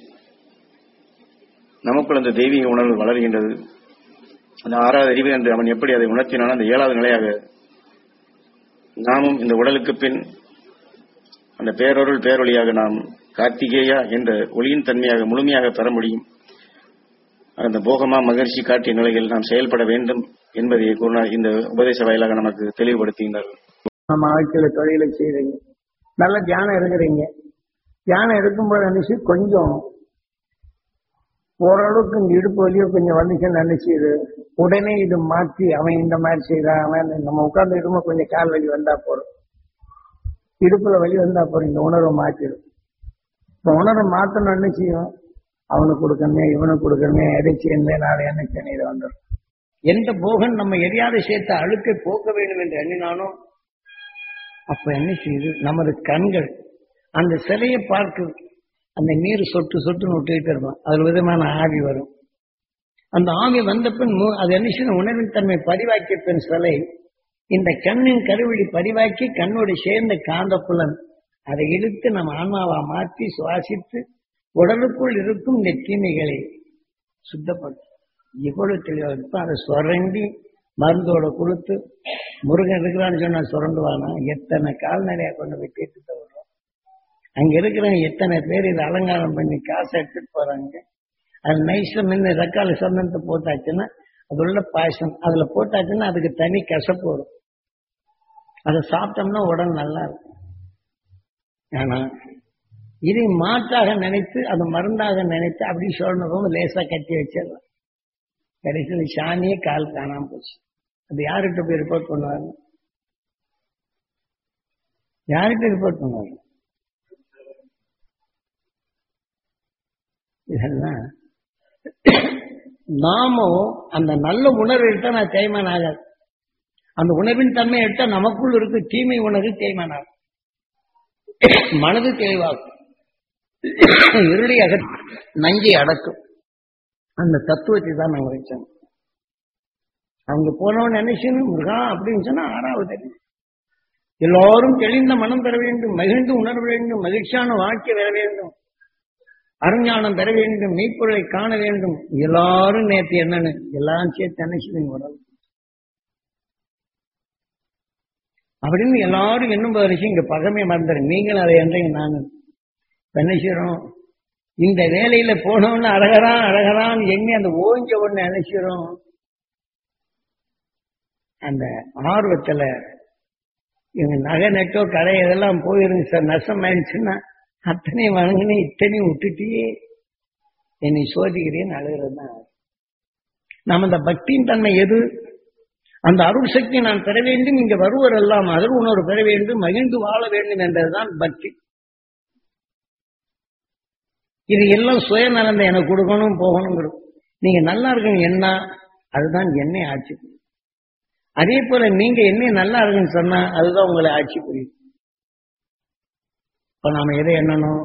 S1: நமக்குள் அந்த தெய்வீக உணர்வு வளர்கின்றது அந்த ஆறாவது அறிவு என்று அவன் எப்படி அதை உணர்த்தினானோ அந்த ஏழாவது நிலையாக நாமும் இந்த உடலுக்கு பின் அந்த பேரொருள் பேரொழியாக நாம் கார்த்திகேயா என்ற ஒளியின் தன்மையாக முழுமையாக பெற முடியும் அந்த போகமா மகிழ்ச்சி காட்டிய நிலையில் நாம் செயல்பட வேண்டும் என்பதை குருநாதர் இந்த உபதேச வாயிலாக நமக்கு தெளிவுபடுத்துகின்றார்கள்
S2: நம்ம வாழ்க்கையில தொழிலை செய்றீங்க நல்ல தியானம் இருக்கிறீங்க தியானம் இருக்கும்போது நினைச்சு கொஞ்சம் ஓரளவுக்கு இந்த இடுப்பு வலியோ கொஞ்சம் வந்துச்சுன்னு நினைச்சு இது உடனே இது மாற்றி அவன் இந்த மாதிரி செய்யறான் அவன் நம்ம உட்கார்ந்து இருக்கும்போது கொஞ்சம் கால் வலி வந்தா போறோம் இடுப்புல வலி வந்தா போறோம் இந்த உணர்வை மாற்றிடும் இந்த உணர்வை மாத்தணும் என்ன செய்யும் அவனுக்கு கொடுக்கணுமே இவனுக்கு கொடுக்கணுமே எதை செய்யணுமே நாளை என்ன செய்யணும் இதை வந்துடும் எந்த போகன் நம்ம எரியாத சேர்த்த அழுக்கை போக்க வேண்டும் என்று எண்ணினானோ அப்ப என்ன செய்யுது நமது கண்கள் அந்த சிலையை பார்க்குது அந்த நீர் சொட்டு சொட்டு விட்டுக்கிட்டு இருக்கும் அதுல விதமான ஆவி வரும் அந்த ஆவி வந்த பின் மு- அது என்ன செய்யும் உணர்வின் தன்மை பதிவாக்கிய பின் சிலை இந்த கண்ணின் கருவிழி பதிவாக்கி கண்ணோடு சேர்ந்த காந்த புலன் அதை இழுத்து நம்ம ஆன்மாவா மாற்றி சுவாசித்து உடலுக்குள் இருக்கும் இந்த தீமைகளை சுத்தப்படுத்தும் இவ்வளவு தெளிவா இருக்கும் அதை சுரண்டி மருந்தோட கொடுத்து முருகன் இருக்கிறான்னு சொன்னா சுரண்டுவானா எத்தனை கால்நடையா கொண்டு போய் தீர்த்து விடுறோம் அங்க இருக்கிறவங்க எத்தனை பேர் இதை அலங்காரம் பண்ணி காசை எடுத்துட்டு போறாங்க அது நைஸா முன்ன ரக்கால சந்தனத்தை போட்டாச்சுன்னா அது உள்ள பாயசம் அதுல போட்டாச்சுன்னா அதுக்கு தனி கசப்பு வரும் அதை சாப்பிட்டோம்னா உடல் நல்லா இருக்கும் ஆனா இதை மாற்றாக நினைத்து அது மருந்தாக நினைத்து அப்படி சொல்லணும் லேசா கட்டி வச்சிடலாம் கடைசியில் சாணியே கால் காணாம போச்சு அது யார்கிட்ட போய் ரிப்போர்ட் பண்ணுவாங்க யார்கிட்ட ரிப்போர்ட் பண்ணுவாங்க இதெல்லாம் நாமும் அந்த நல்ல உணர்வு எடுத்தா நான் தேய்மான் ஆகாது அந்த உணர்வின் தன்மை எடுத்தா நமக்குள் இருக்கு தீமை உணர்வு தேய்மான் ஆகும் மனது தெளிவாகும் இருளை அக நஞ்சை அடக்கும் அந்த தத்துவத்தை தான் நாங்க வச்சோம் அவங்க போனவன் நினைச்சுன்னு முருகா அப்படின்னு சொன்னா ஆறாவது அறிவு. எல்லாரும் தெளிந்த மனம் பெற வேண்டும் மகிழ்ந்து உணர வேண்டும் மகிழ்ச்சியான வாழ்க்கை பெற வேண்டும் அருஞானம் பெற வேண்டும் மெய்ப்பொருளை காண வேண்டும் எல்லாரும் நேற்று என்னன்னு எல்லாம் சேர்த்து நினைச்சுதுங்க உடல் அப்படின்னு எல்லாரும் என்னும் வரைக்கும் இங்க பகமே மறந்துரு நீங்களும் அதை என்றீங்க நானும் இப்ப என்ன செய்யறோம் இந்த வேலையில போனோம்னு அழகரான் அழகரான் எண்ணி அந்த ஓஞ்ச ஒண்ணு நினைச்சிரும் அந்த ஆர்வத்துல இவங்க நகை நெட்டோ கடை இதெல்லாம் போயிருங்க சார் நஷ்டம் ஆயிடுச்சுன்னா அத்தனையும் வணங்குன்னு இத்தனையும் விட்டுட்டியே என்னை சோதிக்கிறேன்னு அழுகிறது தான் நம்ம இந்த பக்தியின் தன்மை எது அந்த அருள் சக்தி நான் பெற வேண்டும் இங்க வருவர் எல்லாம் அருள் உணர்வு பெற வேண்டும் மகிழ்ந்து வாழ வேண்டும் என்பதுதான் பக்தி இது எல்லாம் சுயநலந்த எனக்கு கொடுக்கணும் போகணும் நீங்க நல்லா இருக்கணும் என்ன அதுதான் என்னை ஆட்சி புரியும் அதே போல நீங்க என்ன நல்லா இருக்குன்னு சொன்னா அதுதான் உங்களை ஆட்சி புரியும் இப்ப நாம எதை எண்ணணும்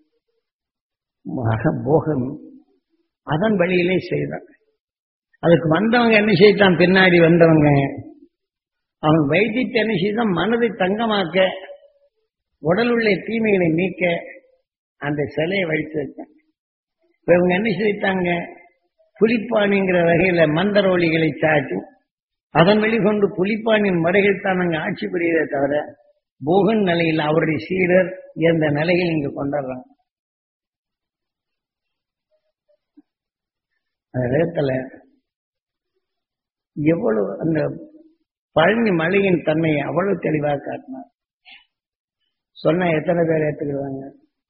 S2: மக போகம் அதன் வழியிலே செய்தான் அதுக்கு வந்தவங்க என்ன செய்தான் பின்னாடி வந்தவங்க அவன் வைத்தியத்தை என்ன செய்தான் மனதை தங்கமாக்க உடல் உள்ள தீமைகளை நீக்க அந்த சிலையை வடித்து வச்சாங்க இப்ப இவங்க என்ன செய்தாங்க புலிப்பானிங்கிற வகையில மந்திர ஒளிகளை சாட்டி அதன் வெளிக்கொண்டு புலிப்பானின் முறைகள் தான் அங்க ஆட்சி புரியுதே தவிர போகன் நிலையில் அவருடைய சீடர் எந்த நிலையில் இங்க கொண்டாடுறாங்க அந்த நேரத்துல எவ்வளவு அந்த பழனி மலையின் தன்மையை அவ்வளவு தெளிவாக காட்டினார் சொன்னா எத்தனை பேர் ஏத்துக்கிடுவாங்க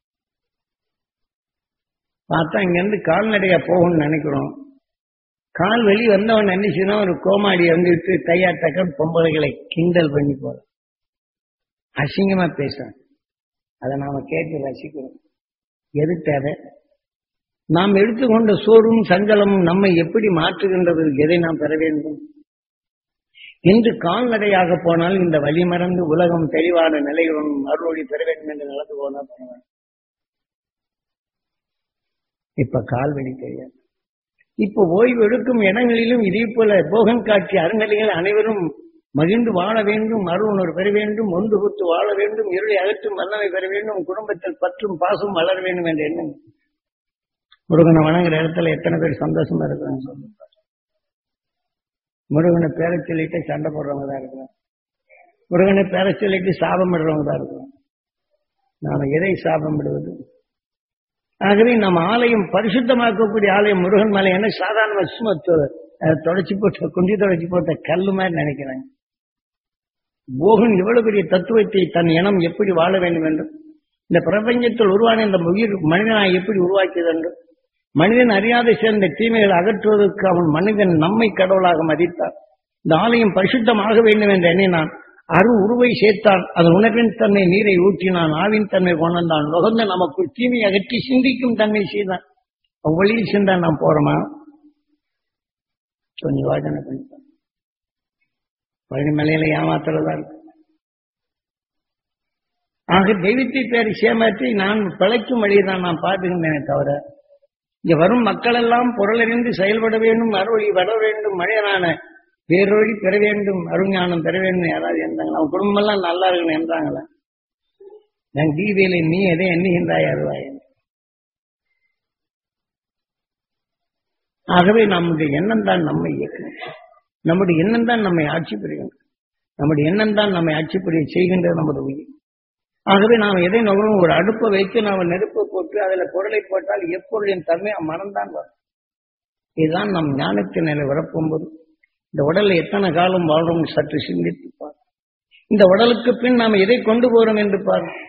S2: பார்த்தா இங்கிருந்து கால்நடையா போகணும்னு நினைக்கிறோம் கால் வெளி வந்தவன் நினைச்சுன்னா ஒரு கோமாடி வந்துட்டு கையா டக்கன் பொம்பளைகளை கிண்டல் பண்ணி போற அசிங்கமா பேசுறேன் அதை நாம கேட்டு ரசிக்கிறோம் எது தேவை நாம் எடுத்துக்கொண்ட சோறும் சஞ்சலமும் நம்மை எப்படி மாற்றுகின்றது எதை நாம் பெற வேண்டும் இன்று கால்நடையாக போனால் இந்த வழி மறந்து உலகம் தெளிவான நிலையுடன் அருளொளி பெற வேண்டும் என்று நடந்து போனா பண்ணுவேன் இப்ப கால்வெளி தெரியாது இப்ப ஓய்வு எடுக்கும் இடங்களிலும் இதே போல போகன் காட்சி அறநிலைகள் அனைவரும் மகிழ்ந்து வாழ வேண்டும் அருணர் பெற வேண்டும் ஒன்று குத்து வாழ வேண்டும் இருளை அகற்றும் வல்லமை பெற வேண்டும் குடும்பத்தில் பற்றும் பாசம் வளர வேண்டும் என்ற எண்ணம் முருகனை வணங்குற இடத்துல எத்தனை பேர் சந்தோஷமா இருக்கிறாங்க சொல்லுங்க முருகனை பேர சொல்லிட்டு சண்டை போடுறவங்க தான் இருக்கிறாங்க முருகனை பேர சொல்லிட்டு சாபம் விடுறவங்க தான் இருக்கிறாங்க நாம எதை சாபம் விடுவது ஆகவே நம்ம ஆலயம் பரிசுத்தமாக்கக்கூடிய ஆலயம் முருகன் மலை என்ன சாதாரண சும்மா தொடச்சி போட்ட குண்டி தொடச்சி போட்ட கல்லு மாதிரி நினைக்கிறாங்க போகன் இவ்வளவு பெரிய தத்துவத்தை தன் இனம் எப்படி வாழ வேண்டும் என்றும் இந்த பிரபஞ்சத்தில் உருவான இந்த உயிர் மனிதனாய் எப்படி உருவாக்கியது என்றும் மனிதன் அறியாத சேர்ந்த தீமைகளை அகற்றுவதற்கு அவன் மனிதன் நம்மை கடவுளாக மதித்தார் இந்த ஆலயம் பரிசுத்தமாக வேண்டும் என்று எண்ணினான் அரு உருவை சேர்த்தான் அதன் உணர்வின் தன்மை நீரை ஊற்றினான் ஆவின் தன்மை கொண்டான் நுகர்ந்த நமக்குள் தீமை அகற்றி சிந்திக்கும் தன்மை செய்தான் வழியில் சென்றா நாம் போறோமா கொஞ்சம் யோஜனை பண்ணிப்போம் பழனி மலையில ஏமாத்துறதா இருக்கு ஆக தெய்வத்தை பேரை சேமாற்றி நான் பிழைக்கும் வழியை தான் நான் பார்த்துக்கின்றேனே தவிர இங்க வரும் மக்கள் எல்லாம் பொருளறிந்து செயல்பட வேண்டும் அறுவழி வர வேண்டும் மழையனான வேறொழி பெற வேண்டும் அருஞானம் பெற வேண்டும் யாராவது இருந்தாங்க அவன் குடும்பம் எல்லாம் நல்லா இருக்கணும் என்றாங்களா நான் தீவியில நீ எதை எண்ணுகின்றாய் அருவாய் ஆகவே நம்முடைய எண்ணம் தான் நம்மை இயக்கணும் நம்முடைய எண்ணம் தான் நம்மை ஆட்சி புரியும் நம்முடைய எண்ணம் தான் நம்மை ஆட்சி புரிய செய்கின்றது நமது உயிர் ஆகவே நாம் எதை நுகரும் ஒரு அடுப்பை வைத்து நாம் நெருப்பை போட்டு அதுல பொருளை போட்டால் எப்பொருளின் தன்மை மனம்தான் வரும் இதுதான் நம் ஞானத்தின் நிலை வரப்போகும்போது இந்த உடல்ல எத்தனை காலம் வாழ்றோம் சற்று சிந்தித்து பார் இந்த உடலுக்கு பின் நாம் எதை கொண்டு போறோம் என்று பார்